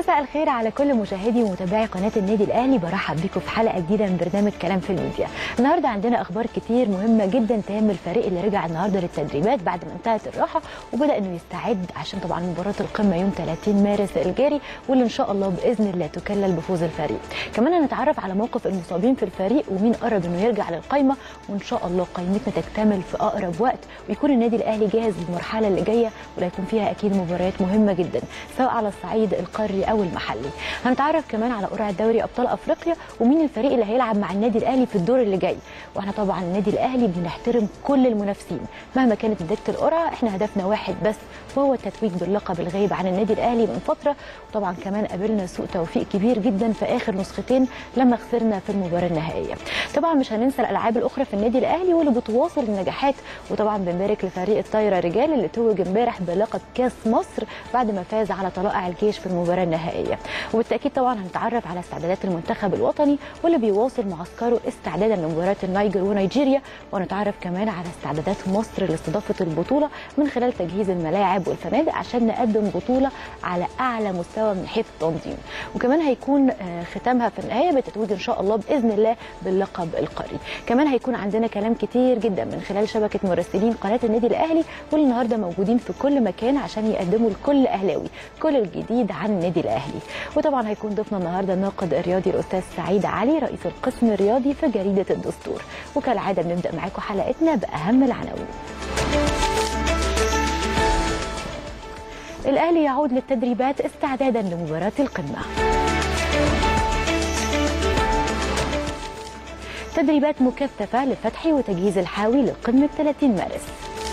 مساء الخير على كل مشاهدي ومتابعي قناه النادي الاهلي برحب بكم في حلقه جديده من برنامج كلام في الميديا النهارده عندنا اخبار كتير مهمه جدا تهم الفريق اللي رجع النهارده للتدريبات بعد ما انتهت الراحه وبدا انه يستعد عشان طبعا مباراه القمه يوم 30 مارس الجاري واللي ان شاء الله باذن الله تكلل بفوز الفريق كمان هنتعرف على موقف المصابين في الفريق ومين قرب انه يرجع للقايمه وان شاء الله قائمتنا تكتمل في اقرب وقت ويكون النادي الاهلي جاهز للمرحله اللي جايه واللي هيكون فيها اكيد مباريات مهمه جدا سواء على الصعيد القاري او المحلي هنتعرف كمان على قرعه دوري ابطال افريقيا ومين الفريق اللي هيلعب مع النادي الاهلي في الدور اللي جاي واحنا طبعا النادي الاهلي بنحترم كل المنافسين مهما كانت نتيجه القرعه احنا هدفنا واحد بس وهو التتويج باللقب الغايب عن النادي الاهلي من فتره وطبعا كمان قابلنا سوء توفيق كبير جدا في اخر نسختين لما خسرنا في المباراه النهائيه طبعا مش هننسى الالعاب الاخرى في النادي الاهلي واللي بتواصل النجاحات وطبعا بنبارك لفريق الطايره رجال اللي توج امبارح بلقب كاس مصر بعد ما فاز على طلائع الجيش في المباراه النهائيه وبالتاكيد طبعا هنتعرف على استعدادات المنتخب الوطني واللي بيواصل معسكره استعدادا لمباراه النيجر ونيجيريا ونتعرف كمان على استعدادات مصر لاستضافه البطوله من خلال تجهيز الملاعب والفنادق عشان نقدم بطوله على اعلى مستوى من حيث التنظيم وكمان هيكون ختامها في النهايه بالتتويج ان شاء الله باذن الله باللقب القاري كمان هيكون عندنا كلام كتير جدا من خلال شبكه مراسلين قناه النادي الاهلي واللي النهارده موجودين في كل مكان عشان يقدموا لكل اهلاوي كل الجديد عن النادي الاهلي وطبعا هيكون ضيفنا النهارده الناقد الرياضي الاستاذ سعيد علي رئيس القسم الرياضي في جريده الدستور وكالعاده بنبدا معاكم حلقتنا باهم العناوين الاهلي يعود للتدريبات استعدادا لمباراه القمه تدريبات مكثفه لفتح وتجهيز الحاوي لقمه 30 مارس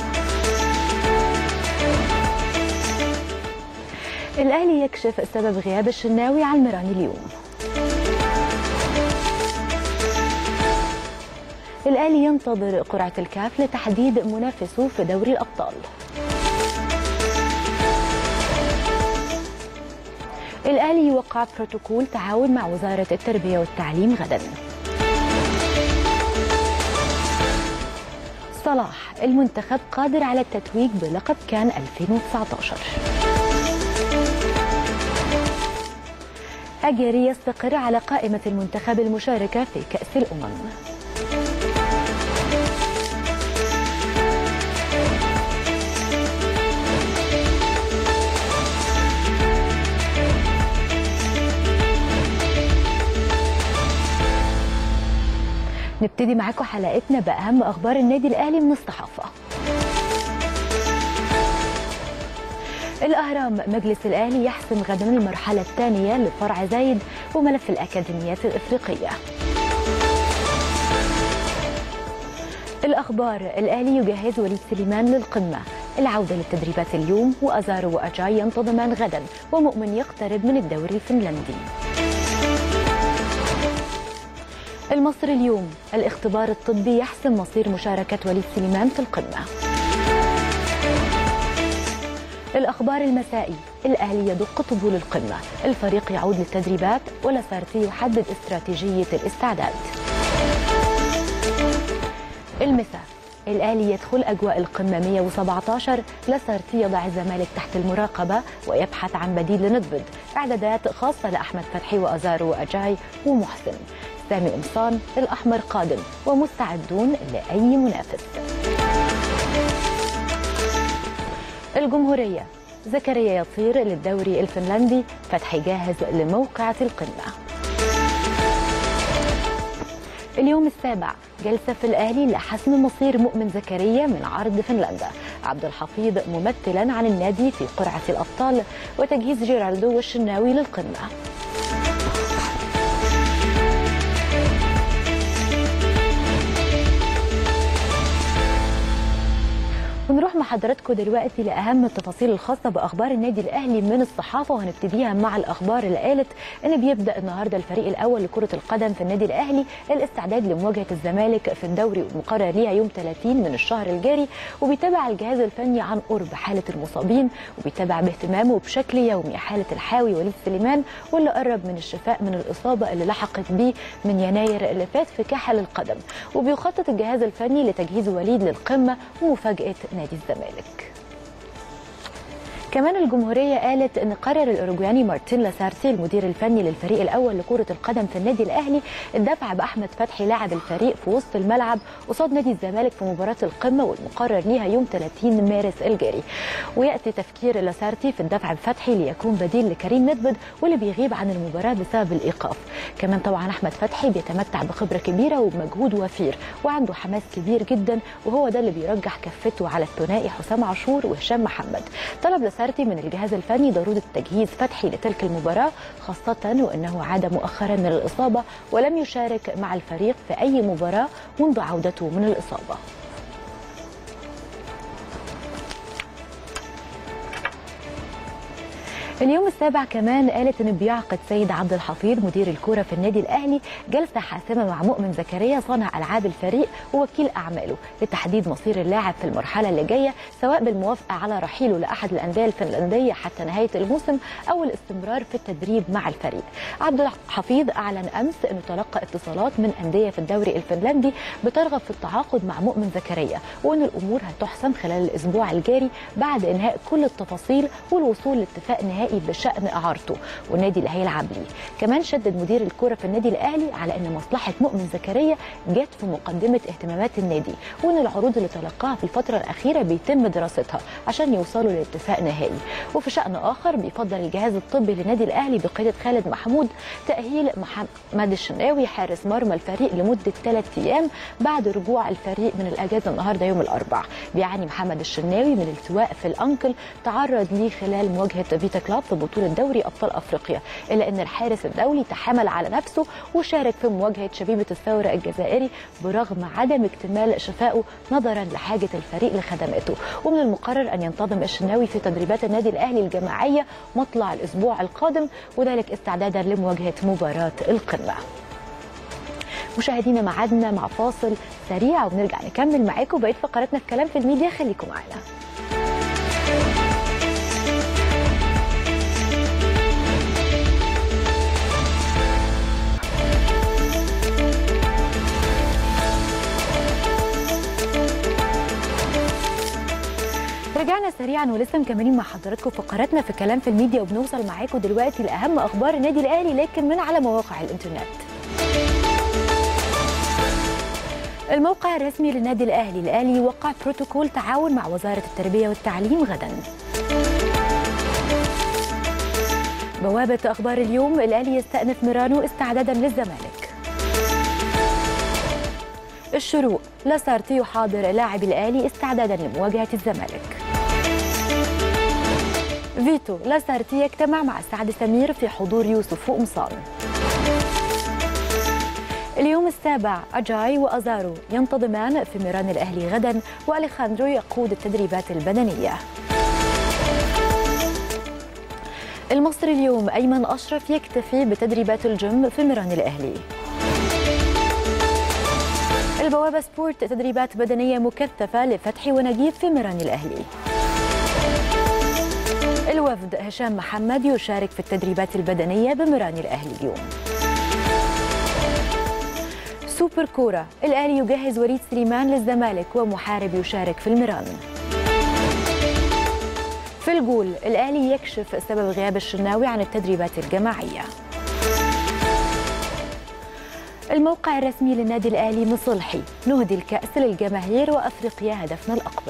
الاهلي يكشف سبب غياب الشناوي عن المران اليوم الاهلي ينتظر قرعه الكاف لتحديد منافسه في دوري الابطال الاهلي يوقع بروتوكول تعاون مع وزاره التربيه والتعليم غدا صلاح المنتخب قادر على التتويج بلقب كان 2019 أجري يستقر على قائمة المنتخب المشاركة في كأس الأمم نبتدي معاكم حلقتنا بأهم أخبار النادي الأهلي من الصحافة الأهرام مجلس الأهلي يحسم غدا المرحلة الثانية لفرع زايد وملف الأكاديميات الإفريقية الأخبار الأهلي يجهز وليد سليمان للقمة العودة للتدريبات اليوم وأزارو وأجاي ينتظمان غدا ومؤمن يقترب من الدوري الفنلندي المصري اليوم الاختبار الطبي يحسم مصير مشاركة وليد سليمان في القمة الأخبار المسائي الأهلي يدق طبول القمة الفريق يعود للتدريبات ولاسارتي يحدد استراتيجية الاستعداد المساء الأهلي يدخل أجواء القمة 117 لاسارتي يضع الزمالك تحت المراقبة ويبحث عن بديل لندفد إعدادات خاصة لأحمد فتحي وأزارو وأجاي ومحسن سامي قمصان الأحمر قادم ومستعدون لأي منافس الجمهورية زكريا يطير للدوري الفنلندي فتحي جاهز لموقعة القمة اليوم السابع جلسة في الأهلي لحسم مصير مؤمن زكريا من عرض فنلندا عبد الحفيظ ممثلا عن النادي في قرعة الأبطال وتجهيز جيرالدو والشناوي للقمة ونروح مع حضراتكم دلوقتي لاهم التفاصيل الخاصه باخبار النادي الاهلي من الصحافه وهنبتديها مع الاخبار اللي قالت ان بيبدا النهارده الفريق الاول لكره القدم في النادي الاهلي الاستعداد لمواجهه الزمالك في الدوري المقرر ليها يوم 30 من الشهر الجاري وبيتابع الجهاز الفني عن قرب حاله المصابين وبيتابع باهتمامه بشكل يومي حاله الحاوي وليد سليمان واللي قرب من الشفاء من الاصابه اللي لحقت بيه من يناير اللي فات في كحل القدم وبيخطط الجهاز الفني لتجهيز وليد للقمه ومفاجاه نادي الزمالك كمان الجمهوريه قالت ان قرر الاوروجواني مارتين لاسارتي المدير الفني للفريق الاول لكره القدم في النادي الاهلي الدفع باحمد فتحي لاعب الفريق في وسط الملعب قصاد نادي الزمالك في مباراه القمه والمقرر ليها يوم 30 مارس الجاري وياتي تفكير لاسارتي في الدفع بفتحي ليكون بديل لكريم ندبد واللي بيغيب عن المباراه بسبب الايقاف كمان طبعا احمد فتحي بيتمتع بخبره كبيره وبمجهود وفير وعنده حماس كبير جدا وهو ده اللي بيرجح كفته على الثنائي حسام عاشور وهشام محمد طلب لاسارتي من الجهاز الفني ضروره تجهيز فتحي لتلك المباراه خاصه وانه عاد مؤخرا من الاصابه ولم يشارك مع الفريق في اي مباراه منذ عودته من الاصابه اليوم السابع كمان قالت ان بيعقد سيد عبد الحفيظ مدير الكوره في النادي الاهلي جلسه حاسمه مع مؤمن زكريا صانع العاب الفريق ووكيل اعماله لتحديد مصير اللاعب في المرحله اللي جايه سواء بالموافقه على رحيله لاحد الانديه الفنلنديه حتى نهايه الموسم او الاستمرار في التدريب مع الفريق. عبد الحفيظ اعلن امس انه تلقى اتصالات من انديه في الدوري الفنلندي بترغب في التعاقد مع مؤمن زكريا وان الامور هتحسم خلال الاسبوع الجاري بعد انهاء كل التفاصيل والوصول لاتفاق نهائي النهائي بشان اعارته والنادي اللي هيلعب ليه كمان شدد مدير الكره في النادي الاهلي على ان مصلحه مؤمن زكريا جت في مقدمه اهتمامات النادي وان العروض اللي تلقاها في الفتره الاخيره بيتم دراستها عشان يوصلوا لاتفاق نهائي وفي شان اخر بيفضل الجهاز الطبي للنادي الاهلي بقياده خالد محمود تاهيل محمد الشناوي حارس مرمى الفريق لمده ثلاث ايام بعد رجوع الفريق من الاجازه النهارده يوم الاربعاء بيعاني محمد الشناوي من التواء في الانكل تعرض ليه خلال مواجهه فيتا كلاب في بطوله دوري ابطال افريقيا الا ان الحارس الدولي تحامل على نفسه وشارك في مواجهه شبيبه الثوره الجزائري برغم عدم اكتمال شفائه نظرا لحاجه الفريق لخدماته ومن المقرر ان ينتظم الشناوي في تدريبات النادي الاهلي الجماعيه مطلع الاسبوع القادم وذلك استعدادا لمواجهه مباراه القمه مشاهدينا معادنا مع فاصل سريع ونرجع نكمل معاكم بقيه فقراتنا في كلام في الميديا خليكم معانا رجعنا سريعا ولسه مكملين مع حضراتكم فقراتنا في كلام في الميديا وبنوصل معاكم دلوقتي لاهم اخبار النادي الاهلي لكن من على مواقع الانترنت. الموقع الرسمي للنادي الاهلي الاهلي وقع بروتوكول تعاون مع وزاره التربيه والتعليم غدا. بوابه اخبار اليوم الاهلي يستأنف ميرانو استعدادا للزمالك. الشروق لاسارتي يحاضر لاعب الاهلي استعدادا لمواجهه الزمالك. فيتو لاسارتي يجتمع مع سعد سمير في حضور يوسف وقمصان اليوم السابع أجاي وأزارو ينتظمان في ميران الأهلي غدا وأليخاندرو يقود التدريبات البدنية المصري اليوم أيمن أشرف يكتفي بتدريبات الجيم في ميران الأهلي البوابة سبورت تدريبات بدنية مكثفة لفتحي ونجيب في ميران الأهلي الوفد هشام محمد يشارك في التدريبات البدنية بميران الأهلي اليوم سوبر كورة الأهلي يجهز وليد سليمان للزمالك ومحارب يشارك في الميران في الجول الأهلي يكشف سبب غياب الشناوي عن التدريبات الجماعية الموقع الرسمي للنادي الأهلي مصلحي نهدي الكأس للجماهير وأفريقيا هدفنا الأكبر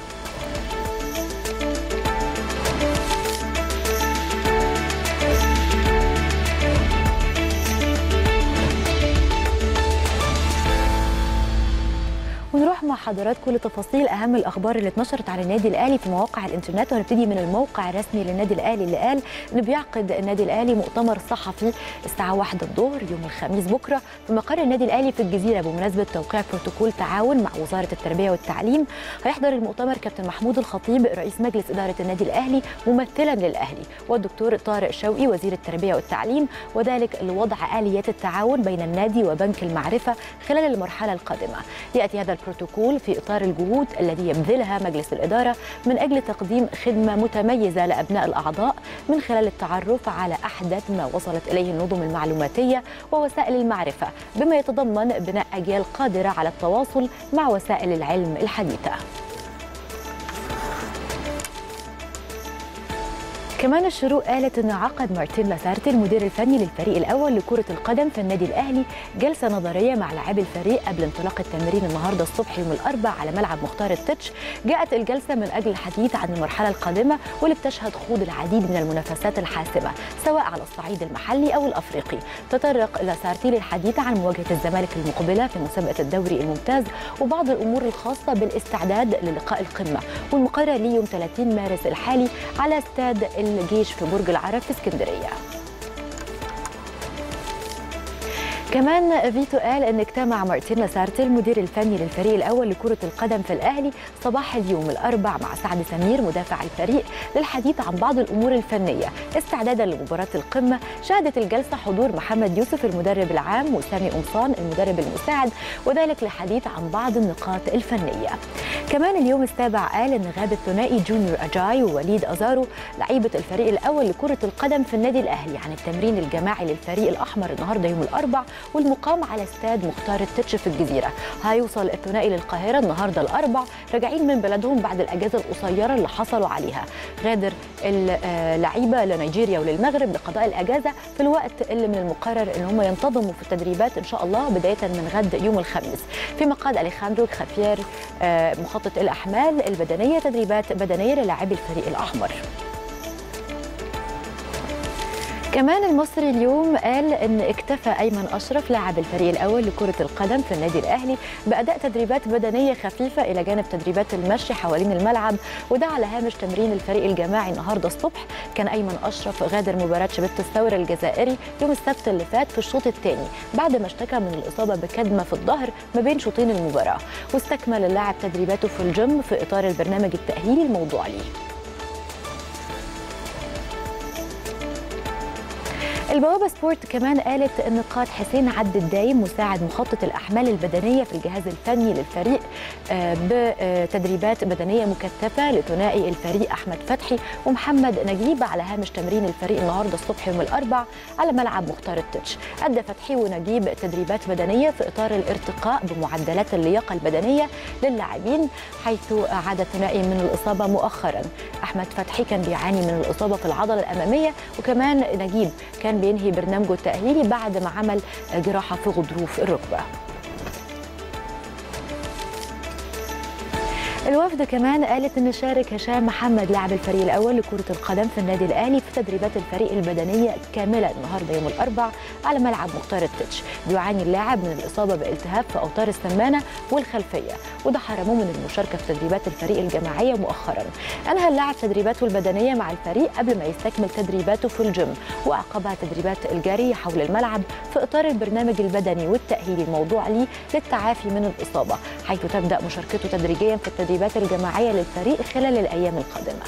ونروح مع حضراتكم لتفاصيل اهم الاخبار اللي اتنشرت عن النادي الاهلي في مواقع الانترنت وهنبتدي من الموقع الرسمي للنادي الاهلي اللي قال انه بيعقد النادي الاهلي مؤتمر صحفي الساعه 1 الظهر يوم الخميس بكره في مقر النادي الاهلي في الجزيره بمناسبه توقيع بروتوكول تعاون مع وزاره التربيه والتعليم هيحضر المؤتمر كابتن محمود الخطيب رئيس مجلس اداره النادي الاهلي ممثلا للاهلي والدكتور طارق شوقي وزير التربيه والتعليم وذلك لوضع اليات التعاون بين النادي وبنك المعرفه خلال المرحله القادمه ياتي هذا البروتوكول في اطار الجهود التي يبذلها مجلس الاداره من اجل تقديم خدمه متميزه لابناء الاعضاء من خلال التعرف على احدث ما وصلت اليه النظم المعلوماتيه ووسائل المعرفه بما يتضمن بناء اجيال قادره على التواصل مع وسائل العلم الحديثه كمان الشروق قالت ان عقد مارتين لاسارتي المدير الفني للفريق الاول لكره القدم في النادي الاهلي جلسه نظريه مع لاعبي الفريق قبل انطلاق التمرين النهارده الصبح يوم الاربعاء على ملعب مختار التتش جاءت الجلسه من اجل الحديث عن المرحله القادمه واللي بتشهد خوض العديد من المنافسات الحاسمه سواء على الصعيد المحلي او الافريقي تطرق لاسارتي للحديث عن مواجهه الزمالك المقبله في مسابقه الدوري الممتاز وبعض الامور الخاصه بالاستعداد للقاء القمه والمقرر ليوم 30 مارس الحالي على استاد الجيش في برج العرب في اسكندريه كمان فيتو قال ان اجتمع مارتين لاسارتي المدير الفني للفريق الاول لكره القدم في الاهلي صباح اليوم الاربع مع سعد سمير مدافع الفريق للحديث عن بعض الامور الفنيه استعدادا لمباراه القمه شهدت الجلسه حضور محمد يوسف المدرب العام وسامي قمصان المدرب المساعد وذلك للحديث عن بعض النقاط الفنيه كمان اليوم السابع قال ان غاب الثنائي جونيور اجاي ووليد ازارو لعيبه الفريق الاول لكره القدم في النادي الاهلي عن التمرين الجماعي للفريق الاحمر النهارده يوم الاربع والمقام على استاد مختار التتش في الجزيره هيوصل الثنائي للقاهره النهارده الاربع راجعين من بلدهم بعد الاجازه القصيره اللي حصلوا عليها غادر اللعيبه لنيجيريا وللمغرب لقضاء الاجازه في الوقت اللي من المقرر ان هم ينتظموا في التدريبات ان شاء الله بدايه من غد يوم الخميس فيما قاد اليخاندرو خافير مخطط الاحمال البدنيه تدريبات بدنيه للاعبي الفريق الاحمر كمان المصري اليوم قال ان اكتفى ايمن اشرف لاعب الفريق الاول لكره القدم في النادي الاهلي باداء تدريبات بدنيه خفيفه الى جانب تدريبات المشي حوالين الملعب وده على هامش تمرين الفريق الجماعي النهارده الصبح كان ايمن اشرف غادر مباراه شبيبه الثوره الجزائري يوم السبت اللي فات في الشوط الثاني بعد ما اشتكى من الاصابه بكدمه في الظهر ما بين شوطين المباراه واستكمل اللاعب تدريباته في الجيم في اطار البرنامج التاهيلي الموضوع ليه البوابه سبورت كمان قالت ان قاد حسين عبد الدايم مساعد مخطط الاحمال البدنيه في الجهاز الفني للفريق بتدريبات بدنيه مكثفه لثنائي الفريق احمد فتحي ومحمد نجيب على هامش تمرين الفريق النهارده الصبح يوم الاربع على ملعب مختار التتش ادى فتحي ونجيب تدريبات بدنيه في اطار الارتقاء بمعدلات اللياقه البدنيه للاعبين حيث عاد الثنائي من الاصابه مؤخرا احمد فتحي كان بيعاني من الاصابه في العضله الاماميه وكمان نجيب كان بينهي برنامجه التأهيلي بعد ما عمل جراحة في غضروف الركبة الوفد كمان قالت ان شارك هشام محمد لاعب الفريق الاول لكره القدم في النادي الاهلي في تدريبات الفريق البدنيه كامله النهارده يوم الاربعاء على ملعب مختار التتش بيعاني اللاعب من الاصابه بالتهاب في اوتار السمانه والخلفيه وده حرمه من المشاركه في تدريبات الفريق الجماعيه مؤخرا انهى اللاعب تدريباته البدنيه مع الفريق قبل ما يستكمل تدريباته في الجيم واعقبها تدريبات الجري حول الملعب في اطار البرنامج البدني والتاهيلي الموضوع ليه للتعافي من الاصابه حيث تبدا مشاركته تدريجيا في التدريبات الجماعيه للفريق خلال الايام القادمه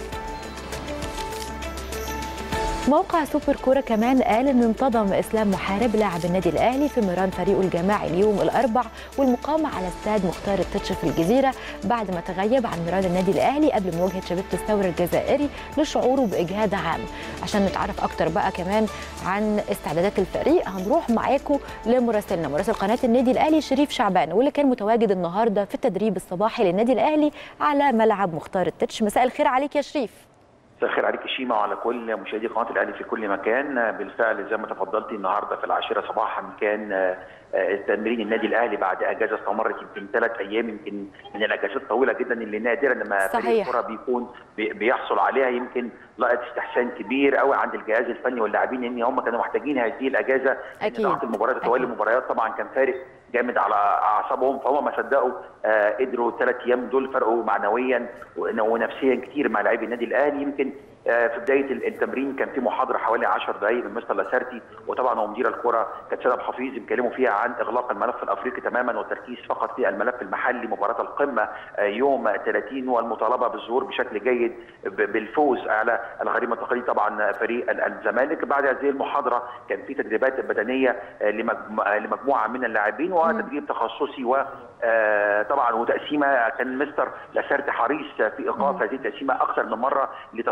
موقع سوبر كوره كمان قال ان انتظم اسلام محارب لاعب النادي الاهلي في مران فريقه الجماعي اليوم الاربع والمقام على استاد مختار التتش في الجزيره بعد ما تغيب عن مران النادي الاهلي قبل مواجهه شبيبه الثوره الجزائري لشعوره باجهاد عام عشان نتعرف اكتر بقى كمان عن استعدادات الفريق هنروح معاكم لمراسلنا مراسل قناه النادي الاهلي شريف شعبان واللي كان متواجد النهارده في التدريب الصباحي للنادي الاهلي على ملعب مختار التتش مساء الخير عليك يا شريف مساء الخير عليك شيما وعلى كل مشاهدي قناه الاهلي في كل مكان بالفعل زي ما تفضلتي النهارده في العاشره صباحا كان تمرين النادي الاهلي بعد اجازه استمرت يمكن ثلاث ايام يمكن من الاجازات الطويله جدا اللي نادرا لما فريق الكره بيكون بيحصل عليها يمكن لقت استحسان كبير قوي عند الجهاز الفني واللاعبين ان هم كانوا محتاجين هذه الاجازه اكيد ضغط المباريات وتوالي المباريات طبعا كان فارق جامد على اعصابهم فهم ما صدقوا آه قدروا الثلاث ايام دول فرقوا معنويا ونفسيا كتير مع لاعبي النادي الاهلي يمكن آه في بدايه التمرين كان في محاضره حوالي 10 دقائق من مستر لاسارتي وطبعا هو مدير الكره كانت سيد حفيظ بيتكلموا فيها عن اغلاق الملف الافريقي تماما والتركيز فقط في الملف المحلي مباراه القمه آه يوم 30 والمطالبه بالظهور بشكل جيد بالفوز على الغريم التقليدي طبعا فريق الزمالك بعد هذه المحاضره كان في تدريبات بدنيه لمجموعه من اللاعبين وتدريب تخصصي وطبعا وتقسيمه كان مستر لاسارتي حريص في ايقاف هذه التقسيمه اكثر من مره لتصليح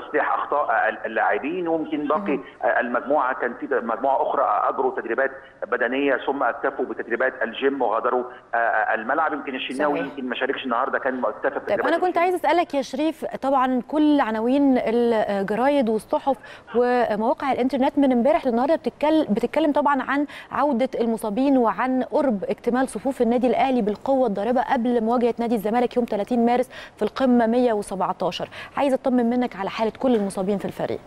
اخطاء اللاعبين ويمكن باقي المجموعه كان في مجموعه اخرى اجروا تدريبات بدنيه ثم اكتفوا بتدريبات الجيم وغادروا الملعب يمكن الشناوي يمكن ما شاركش النهارده كان مكتفى طيب انا كنت عايز اسالك يا شريف طبعا كل عناوين الجرايد والصحف ومواقع الانترنت من امبارح للنهارده بتتكلم بتتكلم طبعا عن عوده المصابين وعن قرب اكتمال صفوف النادي الاهلي بالقوه الضاربه قبل مواجهه نادي الزمالك يوم 30 مارس في القمه 117 عايز اطمن منك على حاله كل المصابين في الفريق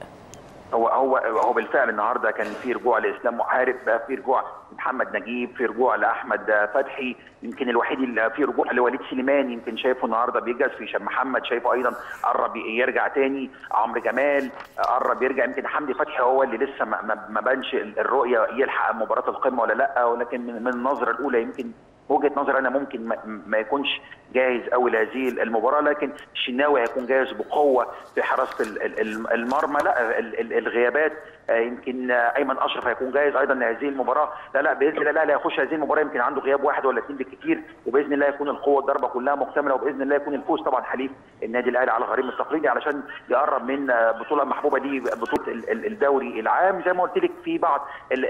هو هو هو بالفعل النهارده كان في رجوع لاسلام محارب بقى في رجوع محمد نجيب في رجوع لاحمد فتحي يمكن الوحيد اللي في رجوع لوليد سليمان يمكن شايفه النهارده بيجهز في هشام محمد شايفه ايضا قرب يرجع تاني عمرو جمال قرب يرجع يمكن حمدي فتحي هو اللي لسه ما, ما بانش الرؤيه يلحق مباراه القمه ولا لا ولكن من النظره الاولى يمكن وجهه نظر انا ممكن ما, ما يكونش جاهز قوي لهذه المباراه لكن الشناوي هيكون جاهز بقوه في حراسه المرمى لا الغيابات يمكن ايمن اشرف هيكون جاهز ايضا لهذه المباراه لا لا باذن الله لا هيخش هذه المباراه يمكن عنده غياب واحد ولا اثنين بالكثير وباذن الله يكون القوه الضربه كلها مكتمله وباذن الله يكون الفوز طبعا حليف النادي الاهلي على غريم التقليدي علشان يقرب من بطوله محبوبه دي بطوله الدوري العام زي ما قلت لك في بعض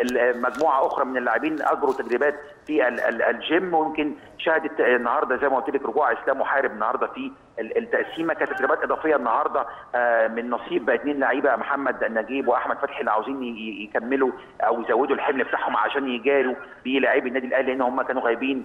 مجموعه اخرى من اللاعبين اجروا تدريبات في الجيم ويمكن شهدت النهارده زي ما قلت لك رجوع اسلام محارب النهارده في التقسيمه كانت تدريبات اضافيه النهارده من نصيب اثنين لعيبه محمد نجيب واحمد فتحي اللي عاوزين يكملوا او يزودوا الحمل بتاعهم عشان يجاروا بلاعبي النادي الاهلي لان هم كانوا غايبين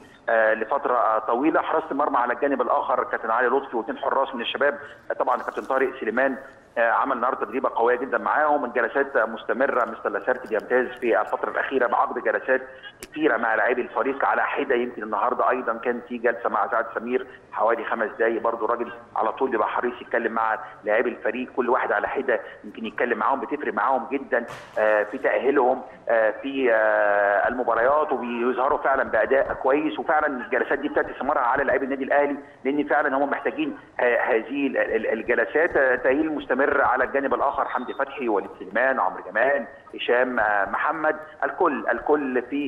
لفتره طويله حراسه المرمى على الجانب الاخر كابتن علي لطفي واثنين حراس من الشباب طبعا كابتن طارق سليمان عمل النهارده تدريبه قويه جدا معاهم الجلسات مستمره مستر لاسارتي بيمتاز في الفتره الاخيره بعقد جلسات كثيره مع لاعبي الفريق على حده يمكن النهارده ايضا كان في جلسه مع سعد سمير حوالي خمس دقائق برضه الراجل على طول بيبقى حريص يتكلم مع لاعبي الفريق كل واحد على حده يمكن يتكلم معاهم بتفرق معاهم جدا في تاهيلهم في المباريات وبيظهروا فعلا باداء كويس وفعلا الجلسات دي بتاتي ثمارها على لاعبي النادي الاهلي لان فعلا هم محتاجين هذه الجلسات تاهيل مستمر مستمر على الجانب الاخر حمدي فتحي وليد سليمان عمرو جمال هشام محمد الكل الكل في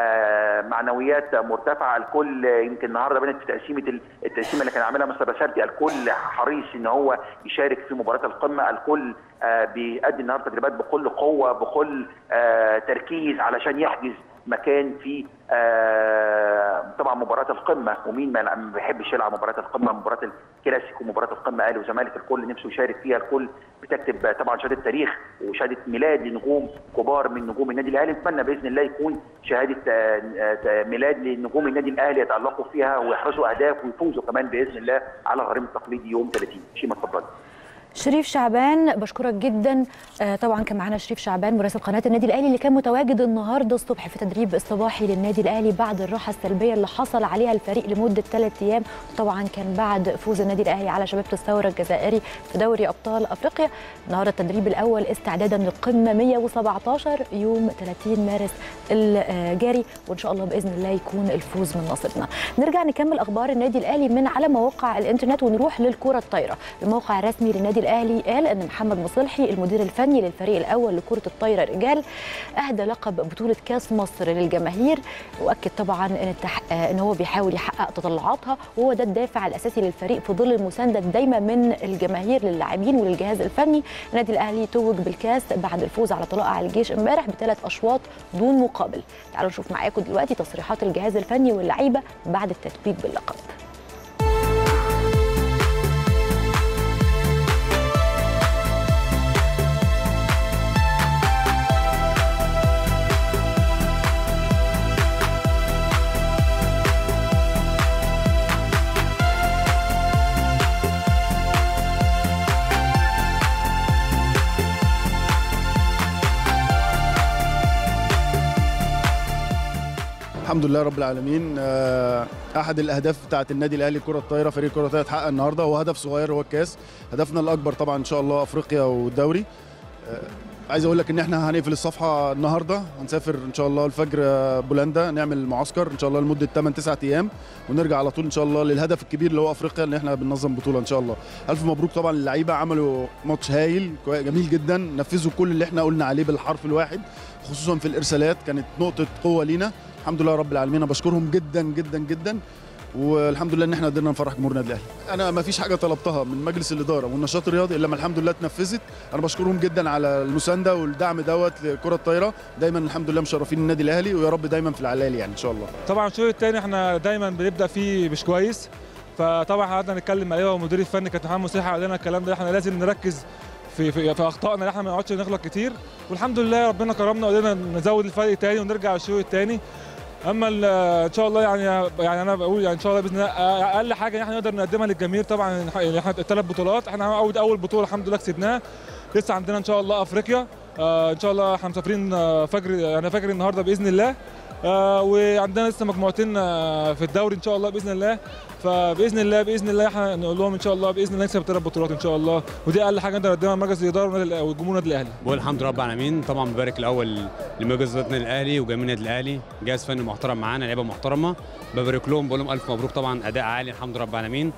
معنويات مرتفعه الكل يمكن النهارده بنت في تقسيمه التقسيمه اللي كان عاملها مستر بسارتي الكل حريص ان هو يشارك في مباراه القمه الكل بيأدي النهارده تدريبات بكل قوه بكل تركيز علشان يحجز مكان في آه طبعا مباراه القمه ومين ما بيحبش يلعب مباراه القمه مباراه الكلاسيكو مباراه القمه اهلي وزمالك الكل نفسه يشارك فيها الكل بتكتب طبعا شهاده تاريخ وشهاده ميلاد لنجوم كبار من نجوم النادي الاهلي نتمنى باذن الله يكون شهاده آه ميلاد لنجوم النادي الاهلي يتالقوا فيها ويحرزوا اهداف ويفوزوا كمان باذن الله على غريم التقليدي يوم 30 شيماء اتفضلي شريف شعبان بشكرك جدا آه طبعا كان معانا شريف شعبان مراسل قناه النادي الاهلي اللي كان متواجد النهارده الصبح في تدريب الصباحي للنادي الاهلي بعد الراحه السلبيه اللي حصل عليها الفريق لمده ثلاث ايام وطبعا كان بعد فوز النادي الاهلي على شباب الثوره الجزائري في دوري ابطال افريقيا النهارده التدريب الاول استعدادا للقمه 117 يوم 30 مارس الجاري وان شاء الله باذن الله يكون الفوز من نصيبنا نرجع نكمل اخبار النادي الاهلي من على مواقع الانترنت ونروح للكره الطايره الموقع الرسمي للنادي الاهلي قال ان محمد مصلحي المدير الفني للفريق الاول لكره الطايره رجال اهدى لقب بطوله كاس مصر للجماهير واكد طبعا ان التح... ان هو بيحاول يحقق تطلعاتها وهو ده الدافع الاساسي للفريق في ظل المسانده الدايمه من الجماهير للاعبين وللجهاز الفني النادي الاهلي توج بالكاس بعد الفوز على طلائع الجيش امبارح بثلاث اشواط دون مقابل تعالوا نشوف معاكم دلوقتي تصريحات الجهاز الفني واللعيبه بعد التتويج باللقب الحمد لله رب العالمين احد الاهداف بتاعه النادي الاهلي كره الطايره فريق كره الطايره اتحقق النهارده وهو هدف صغير هو الكاس هدفنا الاكبر طبعا ان شاء الله افريقيا والدوري عايز اقول لك ان احنا هنقفل الصفحه النهارده هنسافر ان شاء الله الفجر بولندا نعمل معسكر ان شاء الله لمده 8 9 ايام ونرجع على طول ان شاء الله للهدف الكبير اللي هو افريقيا ان احنا بننظم بطوله ان شاء الله الف مبروك طبعا للعيبه عملوا ماتش هايل جميل جدا نفذوا كل اللي احنا قلنا عليه بالحرف الواحد خصوصا في الارسالات كانت نقطه قوه لينا الحمد لله رب العالمين انا بشكرهم جدا جدا جدا والحمد لله ان احنا قدرنا نفرح جمهور النادي الاهلي انا ما فيش حاجه طلبتها من مجلس الاداره والنشاط الرياضي الا ما الحمد لله اتنفذت انا بشكرهم جدا على المسانده والدعم دوت لكره الطايره دايما الحمد لله مشرفين النادي الاهلي ويا رب دايما في العلالي يعني ان شاء الله طبعا الشوط الثاني احنا دايما بنبدا فيه مش كويس فطبعا قعدنا نتكلم عليه والمدير الفني كابتن محمد مسيحه قال لنا الكلام ده احنا لازم نركز في في, في اخطائنا ان احنا ما نقعدش نغلط كتير والحمد لله ربنا كرمنا وقدرنا نزود الفرق تاني ونرجع الشوط الثاني اما ال- ان شاء الله يعني يعني انا بقول يعني ان شاء الله باذن الله اقل حاجه ان احنا نقدر نقدمها للجماهير طبعا احنا الثلاث بطولات احنا اول اول بطوله الحمد لله كسبناها لسه عندنا ان شاء الله افريقيا آه ان شاء الله احنا مسافرين آه، فجر انا فاكر النهارده باذن الله آه وعندنا لسه مجموعتين آه، في الدوري ان شاء الله باذن الله فباذن الله باذن الله احنا نقول لهم ان شاء الله باذن الله نكسب ثلاث بطولات ان شاء الله ودي اقل حاجه نقدر نقدمها لمركز الاداره والنادي الأ- والجمهور النادي الاهلي بقول الحمد لله رب العالمين طبعا ببارك الاول لمجلس اداره النادي الاهلي وجميع النادي الاهلي جهاز فني محترم معانا لعيبه محترمه ببارك لهم بقول لهم الف مبروك طبعا اداء عالي الحمد لله رب العالمين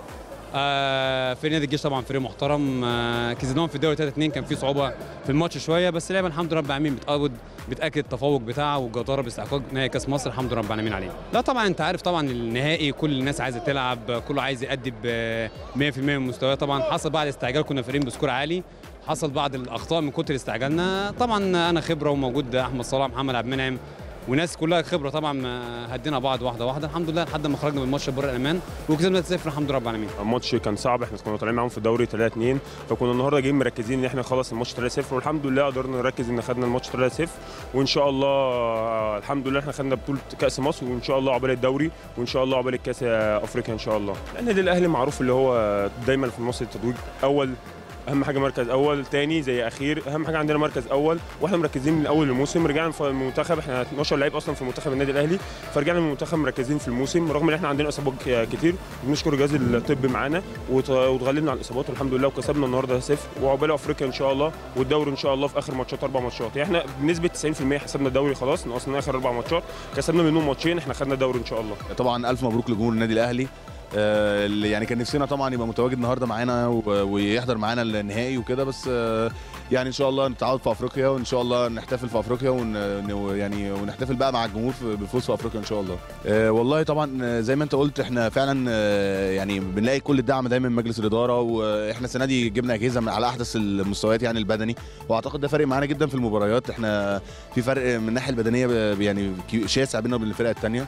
آه في نادي الجيش طبعا فريق محترم آه كسبناهم في الدوري 3 2 كان في صعوبه في الماتش شويه بس اللعبه الحمد لله رب العالمين بتأكد بتاكد التفوق بتاعها والجداره باستحقاق نهائي كاس مصر الحمد لله رب العالمين عليه لا طبعا انت عارف طبعا النهائي كل الناس عايزه تلعب كله عايز يأدي ب 100% من مستواه طبعا حصل بعد استعجال كنا فارقين بسكور عالي حصل بعض الاخطاء من كتر استعجالنا طبعا انا خبره وموجود احمد صلاح محمد عبد المنعم وناس كلها خبره طبعا هدينا بعض واحده واحده الحمد لله لحد ما خرجنا من الماتش ببر الامان وكسبنا 3-0 الحمد لله رب العالمين الماتش كان صعب احنا كنا طالعين معاهم في الدوري 3 2 فكنا النهارده جايين مركزين ان احنا نخلص الماتش 3 0 والحمد لله قدرنا نركز ان خدنا الماتش 3 0 وان شاء الله آه، الحمد لله احنا خدنا بطوله كاس مصر وان شاء الله عقبال الدوري وان شاء الله عقبال الكاس افريقيا ان شاء الله النادي الاهلي معروف اللي هو دايما في مصر التتويج اول اهم حاجه مركز اول تاني زي اخير اهم حاجه عندنا مركز اول واحنا مركزين من اول الموسم رجعنا في المنتخب احنا 12 لعيب اصلا في منتخب النادي الاهلي فرجعنا من المنتخب مركزين في الموسم رغم ان احنا عندنا اصابات ك- كتير بنشكر جهاز الطب معانا وت- واتغلبنا على الاصابات والحمد لله وكسبنا النهارده صفر وعقبال افريقيا ان شاء الله والدوري ان شاء الله في اخر ماتشات اربع ماتشات يعني احنا بنسبه 90% حسبنا الدوري خلاص ناقصنا اخر اربع ماتشات كسبنا منهم ماتشين احنا خدنا الدوري ان شاء الله طبعا الف مبروك لجمهور النادي الاهلي آه، اللي يعني كان نفسنا طبعا يبقى متواجد النهارده معانا و- ويحضر معانا النهائي وكده بس آه، يعني ان شاء الله نتعود في افريقيا وان شاء الله نحتفل في افريقيا ون يعني ونحتفل بقى مع الجمهور في- بفوز في افريقيا ان شاء الله آه، والله طبعا آه، زي ما انت قلت احنا فعلا آه، يعني بنلاقي كل الدعم دايما من مجلس الاداره واحنا السنه دي جبنا اجهزه من على احدث المستويات يعني البدني واعتقد ده فارق معانا جدا في المباريات احنا في فرق من الناحيه البدنيه ب- يعني كي- شاسع بيننا وبين الفرق الثانيه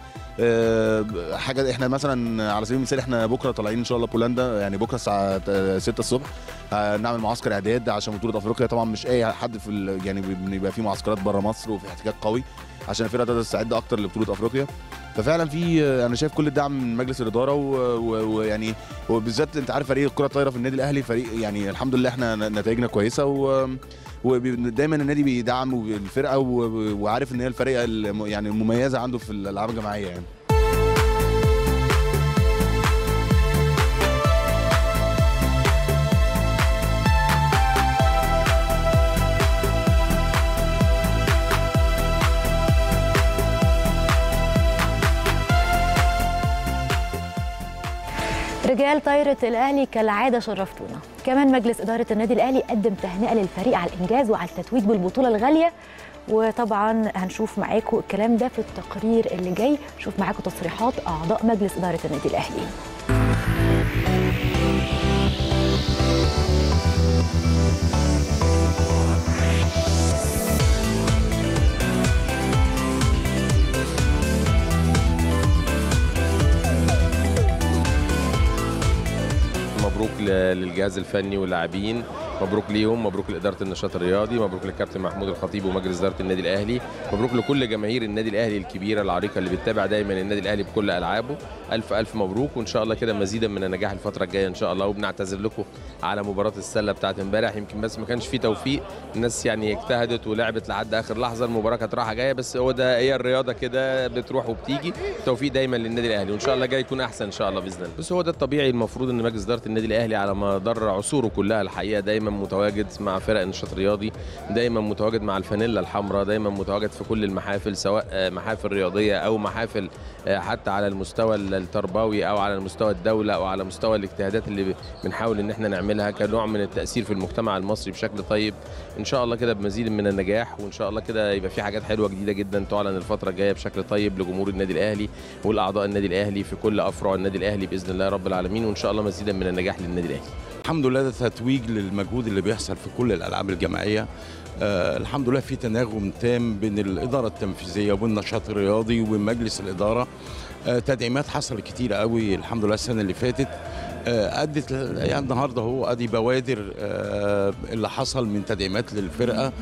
حاجه احنا مثلا على سبيل المثال احنا بكره طالعين ان شاء الله بولندا يعني بكره الساعه 6 الصبح هنعمل معسكر اعداد عشان بطوله افريقيا طبعا مش اي حد في ال- يعني بيبقى في معسكرات بره مصر وفي احتكاك قوي عشان الفرقه تقدر تستعد اكتر لبطوله افريقيا ففعلا في انا شايف كل الدعم من مجلس الاداره و- و- ويعني وبالذات انت عارف فريق الكره الطايره في النادي الاهلي فريق يعني الحمد لله احنا ن- نتائجنا كويسه و ودايما النادي بيدعم الفرقه و- وعارف ان هي الفريق الم- يعني المميزه عنده في الالعاب الجماعيه يعني رجال طايرة الأهلي كالعادة شرفتونا كمان مجلس إدارة النادي الأهلي قدم تهنئة للفريق على الإنجاز وعلى التتويج بالبطولة الغالية وطبعا هنشوف معاكم الكلام ده في التقرير اللي جاي نشوف معاكم تصريحات أعضاء مجلس إدارة النادي الأهلي مبروك ل- للجهاز الفني واللاعبين مبروك ليهم مبروك لاداره النشاط الرياضي مبروك للكابتن محمود الخطيب ومجلس اداره النادي الاهلي مبروك لكل جماهير النادي الاهلي الكبيره العريقه اللي بتتابع دايما النادي الاهلي بكل العابه الف الف مبروك وان شاء الله كده مزيدا من النجاح الفتره الجايه ان شاء الله وبنعتذر لكم على مباراه السله بتاعت امبارح يمكن بس ما كانش فيه توفيق الناس يعني اجتهدت ولعبت لحد اخر لحظه المباراه كانت رايحه جايه بس هو ده هي الرياضه كده بتروح وبتيجي توفيق دايما للنادي الاهلي وان شاء الله جاي يكون احسن ان شاء الله باذن الله بس هو ده الطبيعي المفروض ان مجلس اداره النادي الاهلي على مدار عصوره كلها الحقيقه دايما دايما متواجد مع فرق النشاط الرياضي دايما متواجد مع الفانيلا الحمراء دايما متواجد في كل المحافل سواء آه، محافل رياضيه او محافل آه، حتى على المستوى التربوي او على المستوى الدوله او على مستوى الاجتهادات اللي بنحاول ان احنا نعملها كنوع من التاثير في المجتمع المصري بشكل طيب ان شاء الله كده بمزيد من النجاح وان شاء الله كده يبقى في حاجات حلوه جديده جدا تعلن الفتره الجايه بشكل طيب لجمهور النادي الاهلي والاعضاء النادي الاهلي في كل افرع النادي الاهلي باذن الله رب العالمين وان شاء الله مزيدا من النجاح للنادي الاهلي الحمد لله ده تتويج للمجهود اللي بيحصل في كل الالعاب الجماعيه آه الحمد لله في تناغم تام بين الاداره التنفيذيه وبين النشاط الرياضي ومجلس الاداره آه تدعيمات حصلت كتير قوي الحمد لله السنه اللي فاتت آه ادت يعني النهارده هو ادي بوادر آه اللي حصل من تدعيمات للفرقه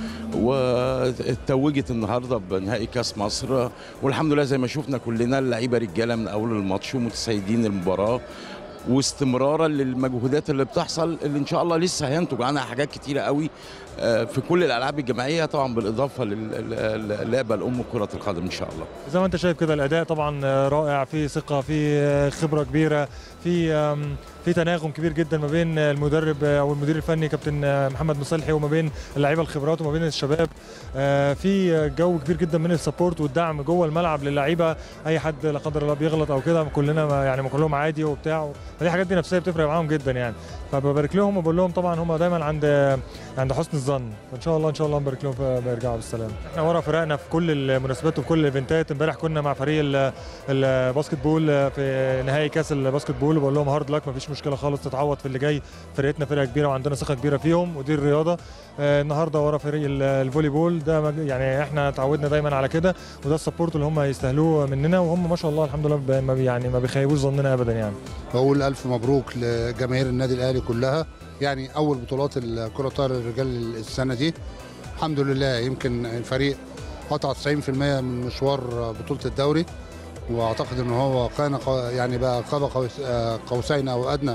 واتوجت النهارده بنهائي كاس مصر والحمد لله زي ما شفنا كلنا اللعيبه رجاله من اول الماتش ومتسيدين المباراه واستمرارا للمجهودات اللي بتحصل اللي ان شاء الله لسه هينتج عنها حاجات كتيره قوي آه، في كل الالعاب الجماعيه طبعا بالاضافه للعبه الام كره القدم ان شاء الله زي ما انت شايف كده الاداء طبعا رائع في ثقه في خبره كبيره في أم، في تناغم كبير جدا ما بين المدرب او المدير الفني كابتن محمد مصلحي وما بين اللعيبه الخبرات وما بين الشباب آه، في جو كبير جدا من السبورت والدعم جوه الملعب للعيبه اي حد لا قدر الله بيغلط او كده كلنا ما- يعني ما كلهم عادي وبتاع فدي حاجات دي نفسيه بتفرق معاهم جدا يعني فببارك لهم وبقول لهم طبعا هم دايما عند عند حسن الظن وان شاء الله ان شاء الله نبارك لهم في- بيرجعوا بالسلامه احنا ورا فرقنا في كل المناسبات وفي كل الايفنتات امبارح كنا مع فريق ال- الباسكت بول في نهائي كاس الباسكت بول وبقول لهم هارد لك مفيش مشكله خالص تتعوض في اللي جاي فرقتنا فرقه كبيره وعندنا ثقه كبيره فيهم ودي الرياضه آه، النهارده ورا فريق ال- الفولي بول ده مج- يعني احنا اتعودنا دايما على كده وده السبورت اللي هم يستاهلوه مننا وهم ما شاء الله الحمد لله ب- ما بي- يعني ما بيخيبوش ظننا ابدا يعني بقول ألف مبروك لجماهير النادي الأهلي كلها يعني أول بطولات الكرة الطايرة للرجال السنة دي الحمد لله يمكن الفريق قطع 90% من مشوار بطولة الدوري وأعتقد إن هو كان قو- يعني بقى قاب قوس- آه، قوسين أو أدنى